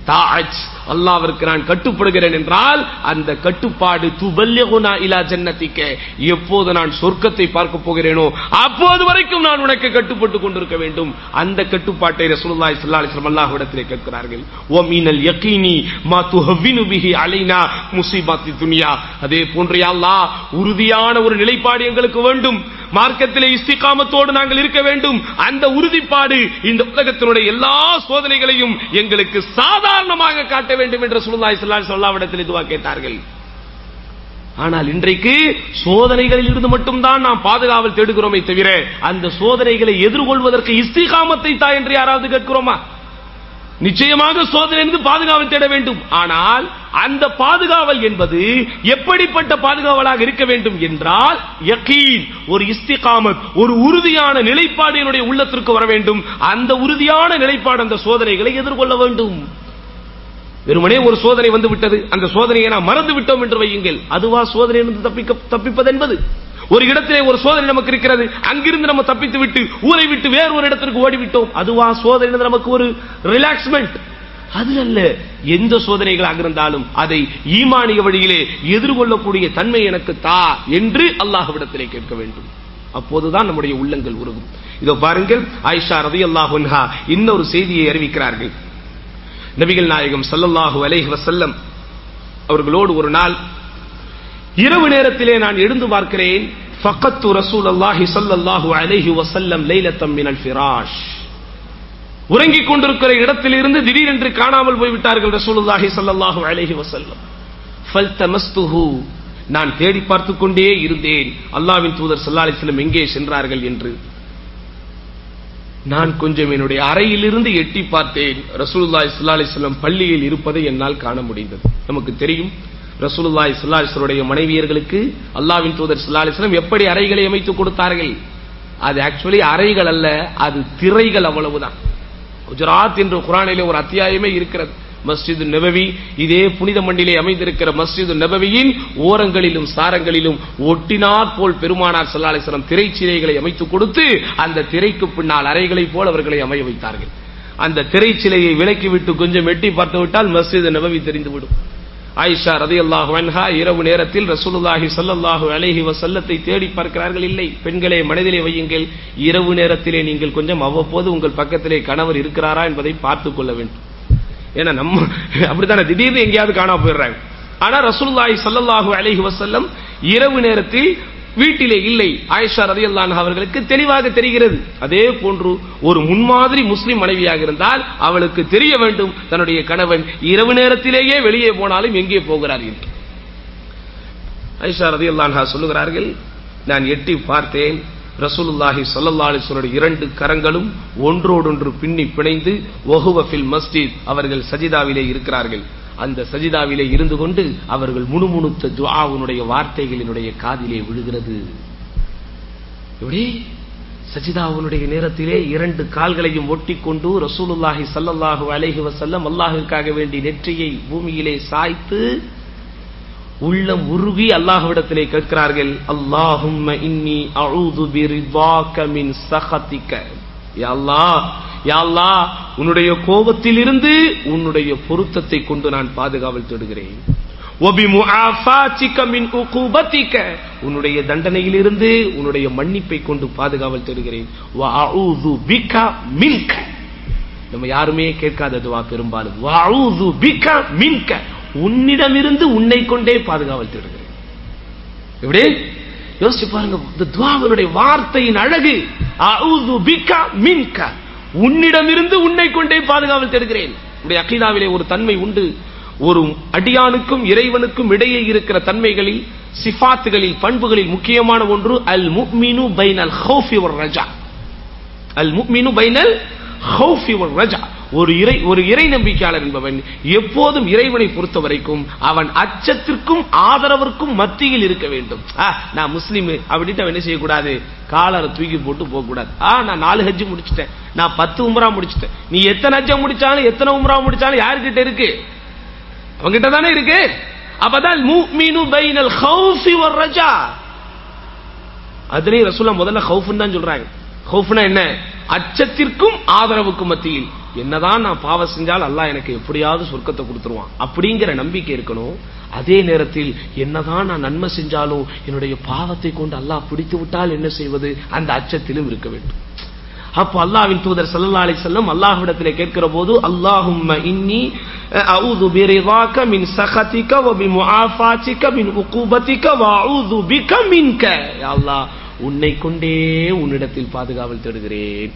தாஜ் அல்லாவிற்கு நான் கட்டுப்படுகிறேன் என்றால் அந்த கட்டுப்பாடு துபல்யகுனா இலா ஜன்னத்திக்க எப்போது நான் சொர்க்கத்தை பார்க்க போகிறேனோ அப்போது வரைக்கும் நான் உனக்கு கட்டுப்பட்டு கொண்டிருக்க வேண்டும் அந்த கட்டுப்பாட்டை ரசூலுல்லாஹி ஸல்லல்லாஹு அலைஹி வஸல்லம் அல்லாஹ்விடத்திலே கேட்கிறார்கள் ஓ மீனல் யகீனி மா துஹவ்வினு பிஹி அலைனா முஸீபாத்தி துன்யா அதே போன்று யா அல்லாஹ் உறுதியான ஒரு நிலைப்பாடு எங்களுக்கு வேண்டும் மார்க்கத்திலே இஸ்திகாமத்தோடு நாங்கள் இருக்க வேண்டும் அந்த உறுதிப்பாடு இந்த உலகத்தினுடைய எல்லா சோதனைகளையும் எங்களுக்கு சாதாரணமாக காட்ட வேண்டும் என்று சுல்லாய் சொல்லாவிடத்தில் இதுவா கேட்டார்கள் ஆனால் இன்றைக்கு சோதனைகளில் இருந்து மட்டும்தான் நாம் பாதுகாவல் தேடுகிறோமே தவிர அந்த சோதனைகளை எதிர்கொள்வதற்கு இஸ்திகாமத்தை தா என்று யாராவது கேட்கிறோமா நிச்சயமாக சோதனை பாதுகாவல் தேட வேண்டும் ஆனால் அந்த பாதுகாவல் என்பது எப்படிப்பட்ட பாதுகாவலாக இருக்க வேண்டும் என்றால் யக்கீன் ஒரு இஸ்திகாமத் ஒரு உறுதியான நிலைப்பாடு என்னுடைய உள்ளத்திற்கு வர வேண்டும் அந்த உறுதியான நிலைப்பாடு அந்த சோதனைகளை எதிர்கொள்ள வேண்டும் வெறுமனே ஒரு சோதனை வந்து விட்டது அந்த சோதனையை நாம் மறந்து விட்டோம் என்று வையுங்கள் அதுவா சோதனை தப்பிக்க தப்பிப்பது என்பது ஒரு இடத்திலே ஒரு சோதனை நமக்கு இருக்கிறது அங்கிருந்து நம்ம தப்பித்து விட்டு ஊரை விட்டு வேறு ஒரு இடத்திற்கு ஓடிவிட்டோம் அதுவா சோதனை நமக்கு ஒரு ரிலாக்ஸ்மெண்ட் அது அல்ல எந்த சோதனைகளாக இருந்தாலும் அதை ஈமானிய வழியிலே எதிர்கொள்ளக்கூடிய தன்மை எனக்கு தா என்று அல்லாஹ்விடத்திலே கேட்க வேண்டும் அப்போதுதான் நம்முடைய உள்ளங்கள் உருகும் இதோ பாருங்கள் ஆயிஷா ரதி அல்லாஹுன்ஹா இன்னொரு செய்தியை அறிவிக்கிறார்கள் நபிகள் நாயகம் சல்லல்லாஹு அலைஹி வசல்லம் அவர்களோடு ஒரு நாள் இரவு நேரத்திலே நான் எழுந்து பார்க்கிறேன் ஃபக்கத்து ரசூல் அல்லாஹி சல்லல்லாஹு அலைஹி வசல்லம் லைலத்தம் மினல் ஃபிராஷ் உறங்கிக் கொண்டிருக்கிற இடத்திலிருந்து திடீரென்று காணாமல் போய்விட்டார்கள் ரசூலுல்லாஹி சல்லல்லாஹு அலைஹி வசல்லம் ஃபல்தமஸ்துஹு நான் தேடி பார்த்துக் கொண்டே இருந்தேன் அல்லாவின் தூதர் சல்லா அலிஸ்லம் எங்கே சென்றார்கள் என்று நான் கொஞ்சம் என்னுடைய அறையிலிருந்து எட்டி பார்த்தேன் ரசூலுல்லா இஸ்லா அலிஸ்லம் பள்ளியில் இருப்பதை என்னால் காண முடிந்தது நமக்கு தெரியும் ரசூலுல்லாய் சுல்லாஸ்வருடைய மனைவியர்களுக்கு அல்லாவின் தூதர் சுல்லாஸ்லம் எப்படி அறைகளை அமைத்து கொடுத்தார்கள் அது ஆக்சுவலி அறைகள் அல்ல அது திரைகள் அவ்வளவுதான் குஜராத் என்ற குரானிலே ஒரு அத்தியாயமே இருக்கிறது மஸ்ஜிது நபவி இதே புனித மண்டிலே அமைந்திருக்கிற மஸ்ஜிது நபவியின் ஓரங்களிலும் சாரங்களிலும் ஒட்டினார் போல் பெருமானார் சல்லாசலம் திரைச்சிலைகளை அமைத்துக் கொடுத்து அந்த திரைக்கு பின்னால் அறைகளைப் போல் அவர்களை அமைய வைத்தார்கள் அந்த திரைச்சிலையை விலக்கிவிட்டு கொஞ்சம் எட்டி பார்த்து விட்டால் மஸ்ஜிது நபவி தெரிந்துவிடும் ஆயிஷா ரதி அல்லாஹு அன்ஹா இரவு நேரத்தில் ரசூலுல்லாஹி சல்லல்லாஹு அலைஹி வசல்லத்தை தேடி பார்க்கிறார்கள் இல்லை பெண்களே மனதிலே வையுங்கள் இரவு நேரத்திலே நீங்கள் கொஞ்சம் அவ்வப்போது உங்கள் பக்கத்திலே கணவர் இருக்கிறாரா என்பதை பார்த்துக் கொள்ள வேண்டும் ஏன்னா நம்ம அப்படித்தானே திடீர்னு எங்கேயாவது காணாம போயிடுறாங்க ஆனா ரசூலுல்லாஹி சல்லல்லாஹு அலைஹி வசல்லம் இரவு நேரத்தில் வீட்டிலே இல்லை ஆயிஷா ரதி அவர்களுக்கு தெளிவாக தெரிகிறது அதே போன்று ஒரு முன்மாதிரி முஸ்லிம் மனைவியாக இருந்தால் அவளுக்கு தெரிய வேண்டும் தன்னுடைய கணவன் இரவு நேரத்திலேயே வெளியே போனாலும் எங்கே போகிறார் என்று ஐஷா ரதி சொல்லுகிறார்கள் நான் எட்டி பார்த்தேன் ரசூலுல்லாஹி சல்லா அலிஸ்வருடைய இரண்டு கரங்களும் ஒன்றோடொன்று பின்னி பிணைந்து ஒஹுவஃபில் மஸ்ஜித் அவர்கள் சஜிதாவிலே இருக்கிறார்கள் அந்த சஜிதாவிலே இருந்து கொண்டு அவர்கள் முணுமுணுத்த துவாவுனுடைய வார்த்தைகளினுடைய காதிலே விழுகிறது எப்படி சஜிதாவுனுடைய நேரத்திலே இரண்டு கால்களையும் ஒட்டிக்கொண்டு ரசூலுல்லாஹி சல்லல்லாஹு அலைஹி வசல்லம் அல்லாஹிற்காக வேண்டி நெற்றியை பூமியிலே சாய்த்து உள்ளம் உருகி அல்லாஹ்விடத்திலே கேட்கிறார்கள் அல்லாஹும் இன்னி அஊது பிரிதாக்க மின் சஹதிக யா அல்லாஹ் யா அல்லாஹ் உன்னுடைய கோபத்திலிருந்து உன்னுடைய பொருத்தத்தை கொண்டு நான் பாதுகாவல் தேடுகிறேன் ஒபி முஆஃபாத்திக மின் உகூபத்திக உன்னுடைய தண்டனையிலிருந்து உன்னுடைய மன்னிப்பை கொண்டு பாதுகாவல் தேடுகிறேன் வ அஊது பிக மின்க நம்ம யாருமே கேட்காத துவா பெரும்பாலும் வ அஊது பிக மின்க உன்னிடமிருந்து உன்னை கொண்டே பாதுகாவல் தேடுகிறேன் எப்படி யோசிச்சு பாருங்க இந்த துவாவினுடைய வார்த்தையின் அழகு அவுது பிகா மின்க உன்னிடமிருந்து உன்னை கொண்டே பாதுகாவல் தேடுகிறேன் உடைய அகிதாவிலே ஒரு தன்மை உண்டு ஒரு அடியானுக்கும் இறைவனுக்கும் இடையே இருக்கிற தன்மைகளில் சிஃபாத்துகளில் பண்புகளில் முக்கியமான ஒன்று அல் முக்மினு பைனல் ஹௌஃபி ஒரு ரஜா அல் முக்மினு பைனல் ஹௌஃபி ஒரு ரஜா ஒரு இறை ஒரு இறை நம்பிக்கையாளர் என்பவன் எப்போதும் இறைவனை பொறுத்த வரைக்கும் அவன் அச்சத்திற்கும் ஆதரவிற்கும் மத்தியில் இருக்க வேண்டும் நான் முஸ்லீம் அப்படின்ட்டு அவன் என்ன செய்யக்கூடாது காலரை தூக்கி போட்டு போக கூடாது ஆ நான் நாலு ஹஜ்ஜு முடிச்சிட்டேன் நான் பத்து உம்ரா முடிச்சிட்டேன் நீ எத்தனை ஹஜ்ஜ முடிச்சாலும் எத்தனை உம்ரா முடிச்சாலும் யாருக்கிட்ட இருக்கு அவங்கிட்ட தானே இருக்கு அப்பதான் மூமினு பைனல் ஹௌஃபி வர் ரஜா அதுலயும் ரசூலா முதல்ல ஹவுஃப்னு தான் சொல்றாங்க ஹவுஃப்னா என்ன அச்சத்திற்கும் ஆதரவுக்கும் மத்தியில் என்னதான் நான் பாவம் செஞ்சால் அல்லாஹ் எனக்கு எப்படியாவது சொர்க்கத்தை கொடுத்துருவான் அப்படிங்கிற நம்பிக்கை இருக்கணும் அதே நேரத்தில் என்னதான் நான் நன்மை செஞ்சாலும் என்னுடைய பாவத்தை கொண்டு அல்லாஹ் பிடித்து விட்டால் என்ன செய்வது அந்த அச்சத்திலும் இருக்க வேண்டும் அப்போ அல்லாஹ்வின் தூதர் ஸல்லல்லாஹு அலைஹி வஸல்லம் அல்லாஹ்விடத்திலே கேட்கிற போது அல்லாஹும்ம இன்னி அஊது பிரிதாக மின் சகதிக வ பிமுஆஃபாதிக மின் உகூபதிக வ அஊது பிக மின்க யா அல்லாஹ் உன்னை கொண்டே உன்னிடத்தில் பாதுகாவல் தேடுகிறேன்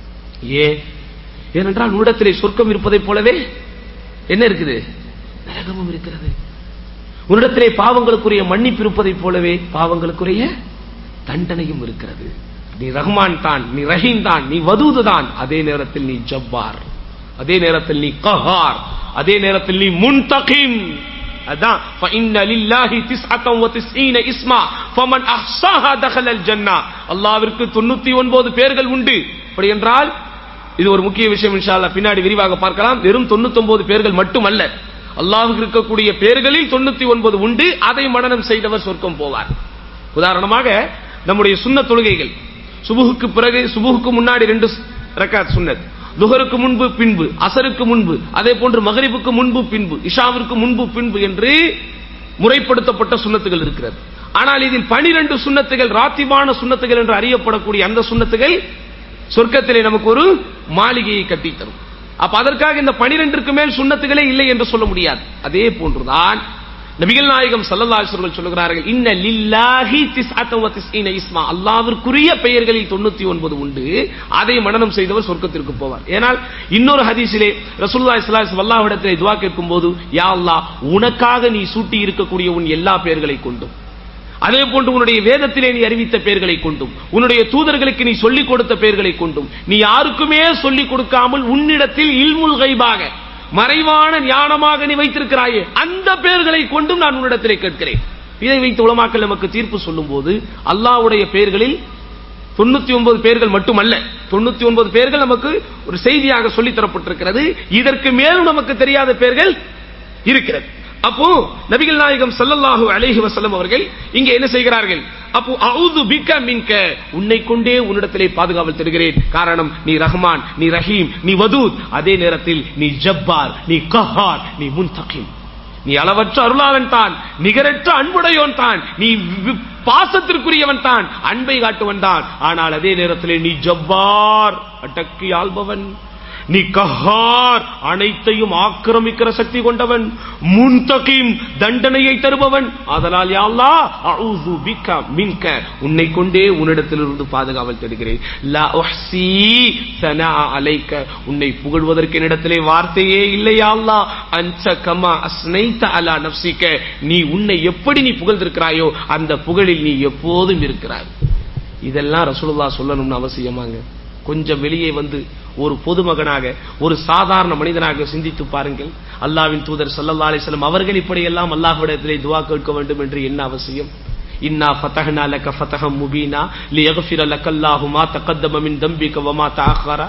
ஏ ஏனென்றால் உன்னிடத்திலே சொர்க்கம் இருப்பதைப் போலவே என்ன இருக்குது நரகமும் இருக்கிறது உன்னிடத்திலே பாவங்களுக்குரிய மன்னிப்பு இருப்பதைப் போலவே பாவங்களுக்குரிய தண்டனையும் இருக்கிறது நீ ரஹ்மான் தான் நீ ரஹீம் தான் நீ வதூது தான் அதே நேரத்தில் நீ ஜப்பார் அதே நேரத்தில் நீ கஹார் அதே நேரத்தில் நீ முன்தகிம் அதான் فإن لله تسعة وتسعين اسما فمن أحصاها دخل الجنة அல்லாஹ்விற்கு 99 பேர்கள் உண்டு அப்படி என்றால் இது ஒரு முக்கிய விஷயம் இன்ஷா அல்லாஹ் பின்னாடி விரிவாக பார்க்கலாம் வெறும் 99 பேர்கள் மட்டுமல்ல அல்லாஹ்வுக்கு இருக்கக்கூடிய பேர்களில் 99 உண்டு அதை மனனம் செய்தவர் சொர்க்கம் போவார் உதாரணமாக நம்முடைய சுன்ன தொழுகைகள் சுபுகுக்கு பிறகு சுபுகுக்கு முன்னாடி ரெண்டு ரக்காத் சுன்னத் துஹருக்கு முன்பு பின்பு அசருக்கு முன்பு அதே போன்று மகரிபுக்கு முன்பு பின்பு இஷாவிற்கு முன்பு பின்பு என்று முறைப்படுத்தப்பட்ட சுன்னத்துகள் இருக்கிறது ஆனால் இதில் பனிரெண்டு சுன்னத்துகள் ராத்திபான சுன்னத்துகள் என்று அறியப்படக்கூடிய அந்த சுன்னத்துகள் சொர்க்கத்திலே நமக்கு ஒரு மாளிகையை கட்டித் தரும் அப்ப அதற்காக இந்த பனிரெண்டிற்கு மேல் சுன்னத்துகளே இல்லை என்று சொல்ல முடியாது அதே போன்றுதான் நபிகள் நாயகம் ஸல்லல்லாஹு அலைஹி வஸல்லம் சொல்கிறார்கள் இன்ன லில்லாஹி திஸ்அத வ திஸ்ஈன இஸ்மா அல்லாஹ்விற்குரிய பெயர்களில் 99 உண்டு அதை மனனம் செய்தவர் சொர்க்கத்திற்கு போவார் ஏனால் இன்னொரு ஹதீஸிலே ரசூலுல்லாஹி ஸல்லல்லாஹு அலைஹி வஸல்லம் அல்லாஹ்விடத்திலே துஆ கேட்கும்போது யா அல்லாஹ் உனக்காக நீ சூட்டி இருக்கக்கூடிய உன் எல்லா பெயர்களை கொண்டும் அதே போன்று உன்னுடைய வேதத்திலே நீ அறிவித்த பெயர்களை கொண்டும் உன்னுடைய தூதர்களுக்கு நீ சொல்லிக் கொடுத்த பெயர்களை கொண்டும் நீ யாருக்குமே சொல்லிக் கொடுக்காமல் உன்னிடத்தில் இல்முல் கைபாக மறைவான ஞானமாக நீ வைத்திருக்கிறாயே அந்த பெயர்களை கொண்டும் நான் உன்னிடத்திலே கேட்கிறேன் இதை வைத்து உலமாக்கள் நமக்கு தீர்ப்பு சொல்லும் போது அல்லாஹ்வுடைய பெயர்களில் தொண்ணூத்தி ஒன்பது பேர்கள் மட்டுமல்ல தொண்ணூத்தி ஒன்பது பேர்கள் நமக்கு ஒரு செய்தியாக சொல்லித் தரப்பட்டிருக்கிறது இதற்கு மேலும் நமக்கு தெரியாத பெயர்கள் இருக்கிறது அப்போ நபிகள் நாயகம் ஸல்லல்லாஹு அலைஹி வஸல்லம் அவர்கள் இங்கே என்ன செய்கிறார்கள் அப்போ அவுது பிக்க மின்க உன்னை கொண்டே உன்னிடத்திலே பாதுகாவல் தருகிறேன் காரணம் நீ ரஹ்மான் நீ ரஹீம் நீ வதூத் அதே நேரத்தில் நீ ஜப்பார் நீ கஹார் நீ முன்தகிம் நீ அளவற்ற அருளாளன் தான் நிகரற்ற அன்புடையோன் தான் நீ வி- பாசத்திற்குரியவன் தான் அன்பை காட்டுவன் தான் ஆனால் அதே நேரத்திலே நீ ஜப்பார் அடக்கி ஆள்பவன் நீ கஹார் அனைத்தையும் ஆக்கிரமிக்கிற சக்தி கொண்டவன் முன்தகிம் தண்டனையை தருபவன் அதனால் யா அல்லாஹ் அஊது பிக்க மின்க உன்னை கொண்டே உன்னிடத்திலிருந்து பாதுகாவல் தேடுகிறேன் லா உஹ்ஸி ஸனா அலைக்க உன்னை புகழ்வதற்கு என்னிடத்திலே வார்த்தையே இல்லையா அல்லாஹ் அன்ச கமா அஸ்னைத அலா நஃப்ஸிக நீ உன்னை எப்படி நீ புகழ்ந்திருக்கிறாயோ அந்த புகழில் நீ எப்போதும் இருக்கிறாய் இதெல்லாம் ரசூலுல்லாஹ் சொல்லணும்னு அவசியமாங்க கொஞ்சம் வெளியே வந்து ஒரு பொதுமகனாக ஒரு சாதாரண மனிதனாக சிந்தித்து பாருங்கள் அல்லாஹ்வின் தூதர் ஸல்லல்லாஹு அலைஹி வஸல்லம் அவர்கள் இப்படியெல்லாம் அல்லாஹ்விடத்திலே துஆ கேட்க வேண்டும் என்று என்ன அவசியம் இன்னா ஃபதஹ்னா லக ஃபதஹம் முபீனா லியக்ஃபிர லக்கல்லாஹு மா தகத்தம மின் தம்பிக வமா தஅخر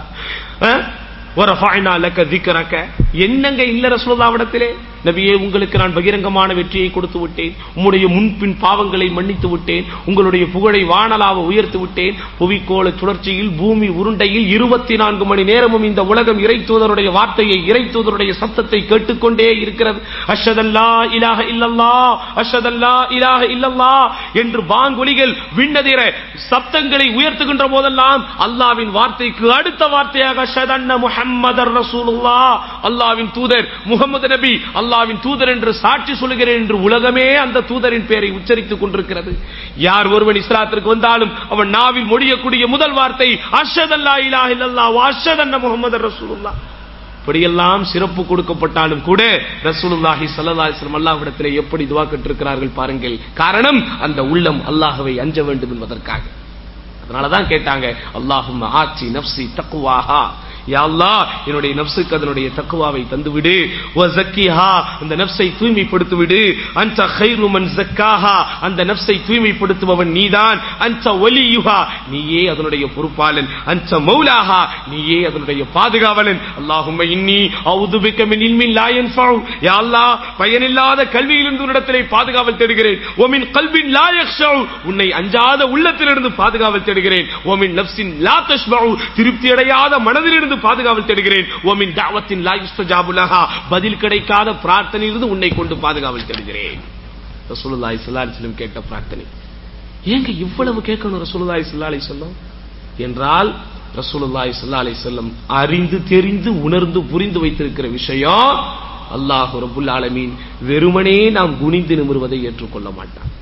வரஃபஅனா லக ذிக்ரக என்னங்க இல்ல ரசூலுல்லாஹ்விடத்திலே நபியே உங்களுக்கு நான் பகிரங்கமான வெற்றியை கொடுத்து விட்டேன் உம்முடைய முன்பின் பாவங்களை மன்னித்து விட்டேன் உங்களுடைய புகழை வானலாக உயர்த்து விட்டேன் புவிக்கோள சுழற்சியில் பூமி உருண்டையில் இருபத்தி நான்கு மணி நேரமும் இந்த உலகம் இறை தூதருடைய வார்த்தையை இறை தூதருடைய சத்தத்தை கேட்டுக்கொண்டே இருக்கிறது அஷதல்லா இலாஹ இல்லல்லா அஷதல்லா இலாஹ இல்லல்லா என்று பாங்கொலிகள் விண்ணதிர சப்தங்களை உயர்த்துகின்ற போதெல்லாம் அல்லாவின் வார்த்தைக்கு அடுத்த வார்த்தையாக அஷதன்ன முஹம்மதர் ரசூலுல்லா அல்லாவின் தூதர் முகமது நபி அல்லாவின் தூதர் என்று சாட்சி சொல்கிறேன் என்று உலகமே அந்த தூதரின் பெயரை உச்சரித்துக் கொண்டிருக்கிறது யார் ஒருவன் இஸ்லாத்திற்கு வந்தாலும் அவன் நாவில் மொழியக்கூடிய முதல் வார்த்தை அஷதல்லா இலாஹ இல்லல்லா அஷதன்ன முகமது ரசூலுல்லா இப்படியெல்லாம் சிறப்பு கொடுக்கப்பட்டாலும் கூட ரசூலுல்லாஹி ஸல்லல்லாஹு அலைஹி வஸல்லம் அல்லாஹ்விடத்திலே எப்படி துஆ கேட்டிருக்கிறார்கள் பாருங்கள் காரணம் அந்த உள்ளம் அல்லாஹ்வை அஞ்ச வேண்டும் என்பதற்காக அதனால தான் கேட்டாங்க அல்லாஹும்ம ஆச்சி நஃப்ஸி தக்வாஹா யா அல்லாஹ் என்னுடைய நஃப்ஸுக்கு அதனுடைய தக்வாவை தந்து விடு வ ஜக்கிஹா அந்த நஃப்ஸை தூய்மைப்படுத்தி விடு அன்த கைரு மன் ஜக்காஹா அந்த நஃப்ஸை தூய்மைப்படுத்துபவன் நீதான் அன்த வலியுஹா நீயே அதனுடைய பொறுப்பாளன் அன்த மௌலாஹா நீயே அதனுடைய பாதுகாவலன் அல்லாஹும்ம இன்னி அவுது பிக்க மின் இல்மின் லா யன்ஃபஉ யா அல்லாஹ் பயனில்லாத கல்வியிலிருந்து உன்னிடத்திலே பாதுகாவல் தேடுகிறேன் ஒமின் கல்வின் லா யக்ஷஉ உன்னை அஞ்சாத உள்ளத்திலிருந்து பாதுகாவல் தேடுகிறேன் ஒமின் நஃப்ஸின் லா தஷ்பஉ திருப்தி அடையாத மனதிலிருந்து பிரார்த்தனையிலிருந்து பாதுகாவல் தேடுகிறேன் ஓமின் தாவத்தின் லாயுஸ்தஜாபுலஹா பதில் கிடைக்காத பிரார்த்தனையிலிருந்து உன்னை கொண்டு பாதுகாவல் தேடுகிறேன் ரசூலுல்லாஹி ஸல்லல்லாஹு அலைஹி வஸல்லம் கேட்ட பிரார்த்தனை ஏங்க இவ்வளவு கேட்கணும் ரசூலுல்லாஹி ஸல்லல்லாஹு அலைஹி வஸல்லம் என்றால் ரசூலுல்லாஹி ஸல்லல்லாஹு அலைஹி வஸல்லம் அறிந்து தெரிந்து உணர்ந்து புரிந்து வைத்திருக்கிற விஷயம் அல்லாஹ் ரப்புல் ஆலமீன் வெறுமனே நாம் குனிந்து நிமிர்வதை ஏற்றுக்கொள்ள மாட்டான்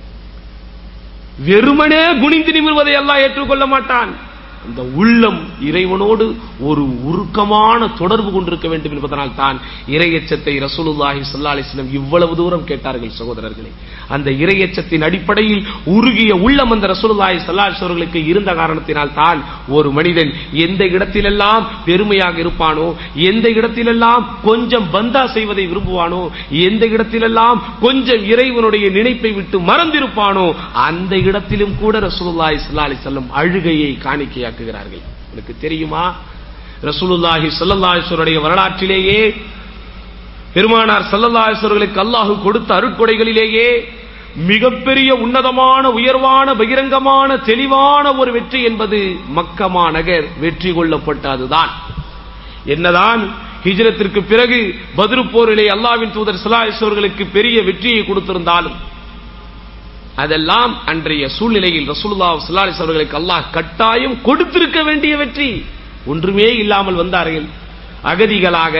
வெறுமனே குனிந்து நிமிர்வதை அல்லாஹ் ஏற்றுக்கொள்ள மாட்டான் அந்த உள்ளம் இறைவனோடு ஒரு உருக்கமான தொடர்பு கொண்டிருக்க வேண்டும் என்பதனால் தான் இரையச்சத்தை ரசூலுல்லாஹி ஸல்லல்லாஹு அலைஹி வஸல்லம் இவ்வளவு தூரம் கேட்டார்கள் சகோதரர்களே அந்த இரையச்சத்தின் அடிப்படையில் உருகிய உள்ளம் அந்த ரசூலுல்லாஹி ஸல்லல்லாஹு அலைஹி அவர்களுக்கு இருந்த காரணத்தினால் தான் ஒரு மனிதன் எந்த இடத்திலெல்லாம் பெருமையாக இருப்பானோ எந்த இடத்திலெல்லாம் கொஞ்சம் பந்தா செய்வதை விரும்புவானோ எந்த இடத்திலெல்லாம் கொஞ்சம் இறைவனுடைய நினைப்பை விட்டு மறந்திருப்பானோ அந்த இடத்திலும் கூட ரசூலுல்லாஹி ஸல்லல்லாஹு அலைஹி வஸல்லம் அழுகையை காணிக்கையாக்குகிறார்கள் எனக்கு தெரியுமா ரசூலுல்லாஹி ஸல்லல்லாஹு அலைஹி வஸல்லுடைய வரலாற்றிலேயே பெருமானார் சல்லல்லாஹர்களுக்கு அல்லாஹு கொடுத்த அருட்கொடைகளிலேயே மிகப்பெரிய உன்னதமான உயர்வான பகிரங்கமான தெளிவான ஒரு வெற்றி என்பது மக்கமா நகர் வெற்றி கொள்ளப்பட்ட அதுதான் என்னதான் ஹிஜ்ரத்திற்கு பிறகு பதிரு போரிலே அல்லாவின் தூதர் சலாஹர்களுக்கு பெரிய வெற்றியை கொடுத்திருந்தாலும் அதெல்லாம் அன்றைய சூழ்நிலையில் ரசூலுல்லா சல்லாஹ் அவர்களுக்கு அல்லாஹ் கட்டாயம் கொடுத்திருக்க வேண்டிய வெற்றி ஒன்றுமே இல்லாமல் வந்தார்கள் அகதிகளாக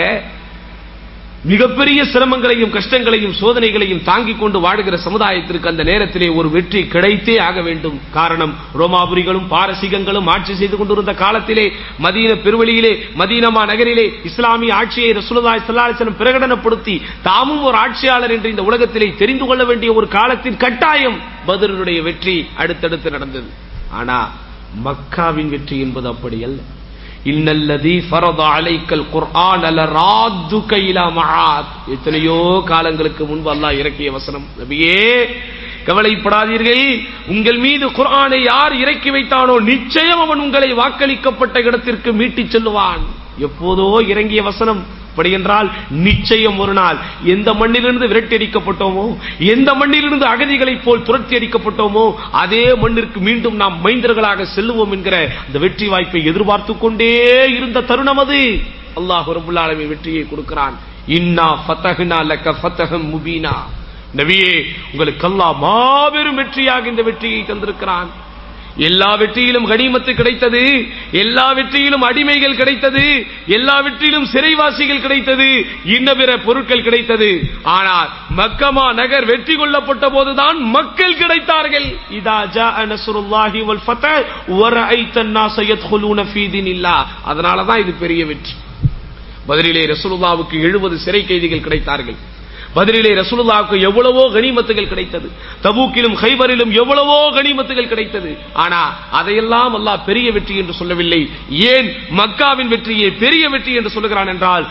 மிகப்பெரிய சிரமங்களையும் கஷ்டங்களையும் சோதனைகளையும் தாங்கிக் கொண்டு வாடுகிற சமுதாயத்திற்கு அந்த நேரத்திலே ஒரு வெற்றி கிடைத்தே ஆக வேண்டும் காரணம் ரோமாபுரிகளும் பாரசீகங்களும் ஆட்சி செய்து கொண்டிருந்த காலத்திலே மதீன பெருவெளியிலே மதீனமா நகரிலே இஸ்லாமிய ஆட்சியை ரசூலுல்லாஹி ஸல்லல்லாஹு அலைஹி வஸல்லம் பிரகடனப்படுத்தி தாமும் ஒரு ஆட்சியாளர் என்று இந்த உலகத்திலே தெரிந்து கொள்ள வேண்டிய ஒரு காலத்தின் கட்டாயம் பத்ருடைய வெற்றி அடுத்தடுத்து நடந்தது ஆனா மக்காவின் வெற்றி என்பது அப்படி அல்ல இன்னல்லதி ஃபரத அலைக்கல் குர்ஆன் லராதுக இலா மஆத் எத்தனையோ காலங்களுக்கு முன்பு அல்லாஹ் இறக்கிய வசனம் நபியே கவலைப்படாதீர்கள் உங்கள் மீது குர்ஆனை யார் இறக்கி வைத்தானோ நிச்சயம் அவன் உங்களை வாக்களிக்கப்பட்ட இடத்திற்கு மீட்டிச் செல்லுவான் எப்போதோ இறங்கிய வசனம் அப்படி என்றால் நிச்சயம் ஒரு நாள் எந்த மண்ணிலிருந்து விரட்டி அடிக்கப்பட்டோமோ எந்த மண்ணிலிருந்து அகதிகளைப் போல் துரத்தி அடிக்கப்பட்டோமோ அதே மண்ணிற்கு மீண்டும் நாம் மைந்தர்களாக செல்லுவோம் என்கிற அந்த வெற்றி வாய்ப்பை எதிர்பார்த்து கொண்டே இருந்த தருணம் அது அல்லாஹ் ரபுல் ஆலமீன் வெற்றியை கொடுக்கிறான் இன்னா ஃபதஹ்னா லக ஃபதஹம் முபீனா நபியே உங்களுக்கு அல்லாஹ் மாபெரும் வெற்றியாக இந்த வெற்றியை தந்திருக்கிறான் எல்லா வெற்றியிலும் கனிமத்து கிடைத்தது எல்லா வெற்றியிலும் அடிமைகள் கிடைத்தது எல்லா வெற்றியிலும் சிறைவாசிகள் கிடைத்தது இன்ன பிற பொருட்கள் கிடைத்தது ஆனால் மக்கமா நகர் வெற்றி கொள்ளப்பட்ட போதுதான் மக்கள் கிடைத்தார்கள் இதா ஜா நஸ்ருல்லாஹி வல் ஃபதஹ் வரஐத الناس يدخلون في دين الله அதனால தான் இது பெரிய வெற்றி பதிலிலே ரசூலுல்லாவுக்கு 70 சிறை கைதிகள் கிடைத்தார்கள் பதிலிலே ரசூலுல்லாவுக்கு எவ்வளவோ கனிமத்துகள் கிடைத்தது தபூக்கிலும் ஹைபரிலும் எவ்வளவோ கனிமத்துகள் கிடைத்தது ஆனா அதையெல்லாம் அல்லாஹ் பெரிய வெற்றி என்று சொல்லவில்லை ஏன் மக்காவின் வெற்றியை பெரிய வெற்றி என்று சொல்லுகிறான் என்றால்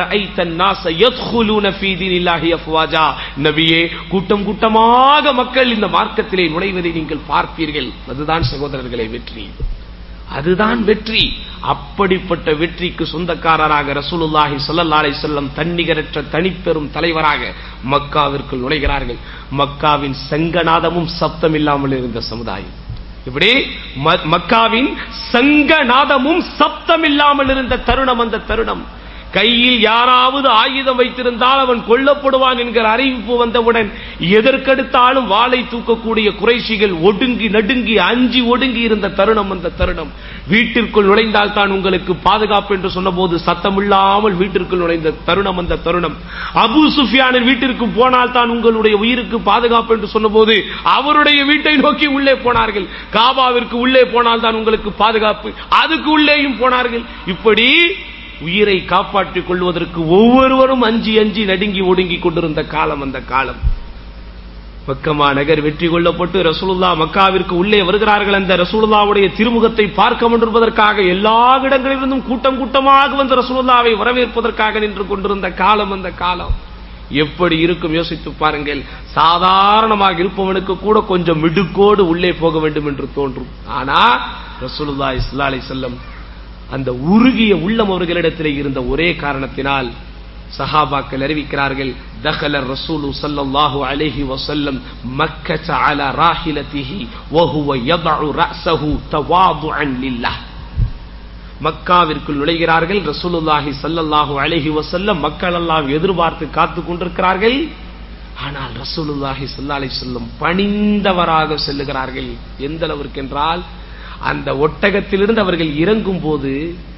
நபியே கூட்டம் கூட்டமாக மக்கள் இந்த மார்க்கத்திலே நுழைவதை நீங்கள் பார்ப்பீர்கள் அதுதான் சகோதரர்களே வெற்றி அதுதான் வெற்றி அப்படிப்பட்ட வெற்றிக்கு சொந்தக்காரராக ரசூலுல்லாஹி ஸல்லல்லாஹு அலைஹி வஸல்லம் தன்னிகரற்ற தனிப்பெரும் தலைவராக மக்காவிற்குள் நுழைகிறார்கள் மக்காவின் சங்கநாதமும் சப்தம் இல்லாமல் இருந்த சமுதாயம் இப்படி மக்காவின் சங்கநாதமும் சப்தம் இல்லாமல் இருந்த தருணம் அந்த தருணம் கையில் யாராவது ஆயுதம் வைத்திருந்தால் அவன் கொல்லப்படுவான் என்கிற அறிவிப்பு வந்தவுடன் எதற்கெடுத்தாலும் வாளை தூக்கக்கூடிய குறைஷிகள் ஒடுங்கி நடுங்கி அஞ்சி ஒடுங்கி இருந்த தருணம் அந்த தருணம் வீட்டிற்குள் நுழைந்தால் தான் உங்களுக்கு பாதுகாப்பு என்று சொன்னபோது சத்தமில்லாமல் வீட்டிற்குள் நுழைந்த தருணம் அந்த தருணம் அபு சுஃபியானின் வீட்டிற்கு போனால் தான் உங்களுடைய உயிருக்கு பாதுகாப்பு என்று சொன்னபோது அவருடைய வீட்டை நோக்கி உள்ளே போனார்கள் காபாவிற்கு உள்ளே போனால் தான் உங்களுக்கு பாதுகாப்பு அதுக்கு உள்ளேயும் போனார்கள் இப்படி உயிரை காப்பாற்றிக் கொள்வதற்கு ஒவ்வொருவரும் அஞ்சி அஞ்சி நடுங்கி ஒடுங்கி கொண்டிருந்த காலம் அந்த காலம் மக்கமா நகர் வெற்றி கொள்ளப்பட்டு ரசூலுல்லா மக்காவிற்கு உள்ளே வருகிறார்கள் அந்த ரசூலுல்லாவுடைய திருமுகத்தை பார்க்க கொண்டிருப்பதற்காக எல்லா இடங்களிலிருந்தும் கூட்டம் கூட்டமாக வந்த ரசூலுல்லாவை வரவேற்பதற்காக நின்று கொண்டிருந்த காலம் அந்த காலம் எப்படி இருக்கும் யோசித்து பாருங்கள் சாதாரணமாக இருப்பவனுக்கு கூட கொஞ்சம் மிடுக்கோடு உள்ளே போக வேண்டும் என்று தோன்றும் ஆனா ரசூலுல்லா இஸ்லா அலி செல்லம் அந்த உருகிய உள்ளம் அவர்களிடத்தில் இருந்த ஒரே காரணத்தினால் சஹாபாக்கள் அறிவிக்கிறார்கள் தஹல ரசூலு ஸல்லல்லாஹு அலைஹி வஸல்லம் மக்கத அலா ராஹிலதிஹி வ ஹுவ யதஉ ரஅஸஹு தவாதுஅன் லில்லாஹ் மக்காவிற்குள் நுழைகிறார்கள் ரசூலுல்லாஹி ஸல்லல்லாஹு அலைஹி வஸல்லம் மக்கள் எல்லாம் எதிர்பார்த்து காத்துக் கொண்டிருக்கிறார்கள் ஆனால் ரசூலுல்லாஹி ஸல்லல்லாஹு அலைஹி வஸல்லம் பணிந்தவராக செல்லுகிறார்கள் எந்த அளவிற்கு என்றால் அந்த ஒட்டகத்திலிருந்து அவர்கள் இறங்கும் போது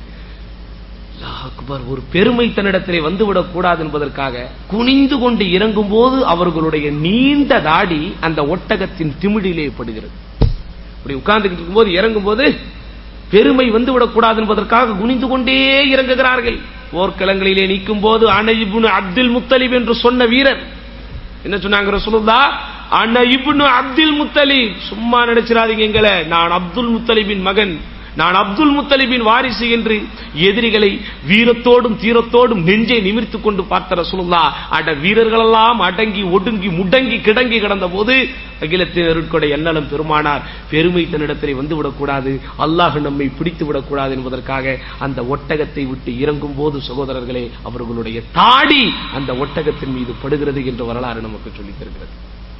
அல்லாஹ் அக்பர் ஒரு பெருமை தன்னிடத்திலே வந்துவிடக் கூடாது என்பதற்காக குனிந்து கொண்டு இறங்கும் போது அவர்களுடைய நீண்ட தாடி அந்த ஒட்டகத்தின் திமிழிலே படுகிறது இப்படி உட்கார்ந்துகிட்டு இருக்கும்போது இறங்கும் போது பெருமை வந்துவிடக் கூடாது என்பதற்காக குனிந்து கொண்டே இறங்குகிறார்கள் போர்க்களங்களிலே நிற்கும் போது அனஜிபுன் அப்துல் முத்தலிப் என்று சொன்ன வீரர் என்ன சொன்னாங்க ரசூலுல்லா அண்ணா இப்னு அப்துல் முத்தலிப் சும்மா நினைச்சிடாதீங்க எங்களை நான் அப்துல் முத்தலிபின் மகன் நான் அப்துல் முத்தலிபின் வாரிசு என்று எதிரிகளை வீரத்தோடும் தீரத்தோடும் நெஞ்சை நிமிர்த்துக் கொண்டு பார்த்த ரசூலுல்லா அட வீரர்களெல்லாம் அடங்கி ஒடுங்கி முடங்கி கிடங்கி கிடந்த போது அகிலத்தின் அருட்கொடை எண்ணலம் பெருமானார் பெருமை தன்னிடத்திலே வந்துவிடக் கூடாது அல்லாஹ் நம்மை பிடித்து விடக்கூடாது என்பதற்காக அந்த ஒட்டகத்தை விட்டு இறங்கும் போது சகோதரர்களே அவர்களுடைய தாடி அந்த ஒட்டகத்தின் மீது படுகிறது என்ற வரலாறு நமக்கு சொல்லித் தருகிறது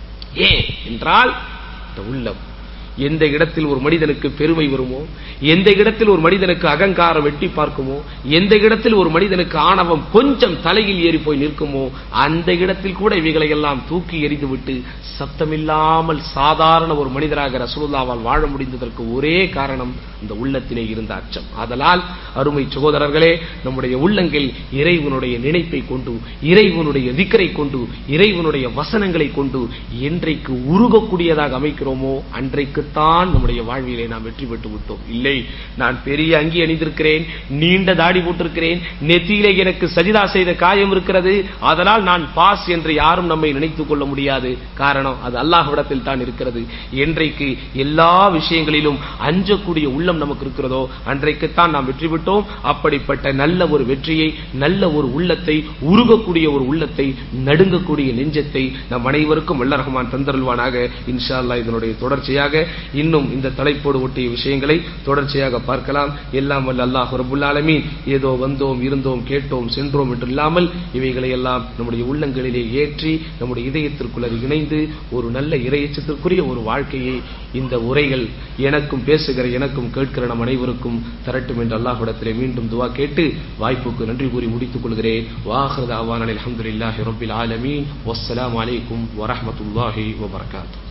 ஏன் என்றால் இந்த உள்ளம் எந்த இடத்தில் ஒரு மனிதனுக்கு பெருமை வருமோ எந்த இடத்தில் ஒரு மனிதனுக்கு அகங்காரம் வெட்டி பார்க்குமோ எந்த இடத்தில் ஒரு மனிதனுக்கு ஆணவம் கொஞ்சம் தலையில் ஏறி போய் நிற்குமோ அந்த இடத்தில் கூட இவைகளை எல்லாம் தூக்கி எறிந்துவிட்டு சத்தமில்லாமல் சாதாரண ஒரு மனிதராக ரசூலுல்லாவால் வாழ முடிந்ததற்கு ஒரே காரணம் இந்த உள்ளத்திலே இருந்த அச்சம் ஆதலால் அருமை சகோதரர்களே நம்முடைய உள்ளங்கள் இறைவனுடைய நினைப்பை கொண்டு இறைவனுடைய திக்கரை கொண்டு இறைவனுடைய வசனங்களை கொண்டு என்றைக்கு உருகக்கூடியதாக அமைக்கிறோமோ அன்றைக்குத்தான் நம்முடைய வாழ்விலே நாம் வெற்றி பெற்று விட்டோம் இல்லை நான் பெரிய அங்கி அணிந்திருக்கிறேன் நீண்ட தாடி போட்டிருக்கிறேன் நெத்தியிலே எனக்கு சஜிதா செய்த காயம் இருக்கிறது அதனால் நான் பாஸ் என்று யாரும் நம்மை நினைத்துக் கொள்ள முடியாது காரணம் அது அல்லாஹ்விடத்தில் தான் இருக்கிறது என்றைக்கு எல்லா விஷயங்களிலும் அஞ்சக்கூடிய உள்ளம் நமக்கு இருக்கிறதோ அன்றைக்குத்தான் நாம் வெற்றி பெற்றோம் அப்படிப்பட்ட நல்ல ஒரு வெற்றியை நல்ல ஒரு உள்ளத்தை உருகக்கூடிய ஒரு உள்ளத்தை நடுங்கக்கூடிய நெஞ்சத்தை நம் அனைவருக்கும் வல்ல ரஹ்மான் தந்தருள்வானாக இன்ஷா அல்லாஹ் இதனுடைய தொடர்ச்சியாக இன்னும் இந்த தலைப்போடு ஒட்டிய விஷயங்களை தொடர்ச்சியாக பார்க்கலாம் எல்லாம் வல்ல அல்லாஹ் ரபுல் ஆலமீன் ஏதோ வந்தோம் இருந்தோம் கேட்டோம் சென்றோம் என்று இல்லாமல் இவைகளை எல்லாம் நம்முடைய உள்ளங்களிலே ஏற்றி நம்முடைய இதயத்திற்குள் அது இணைந்து ஒரு நல்ல இறையச்சத்திற்குரிய ஒரு வாழ்க்கையை இந்த உரைகள் எனக்கும் பேசுகிற எனக்கும் கேட்கிற நம் அனைவருக்கும் தரட்டும் என்று அல்லாஹ்விடத்திலே மீண்டும் துவா கேட்டு வாய்ப்புக்கு நன்றி கூறி முடித்துக் கொள்கிறேன் வாஹர் அவான் அலமதுல்லாஹி ரபில் ஆலமீன் வஸ்ஸலாமு அலைக்கும் வரஹ்மத்துல்லாஹி வபரகாத்துஹு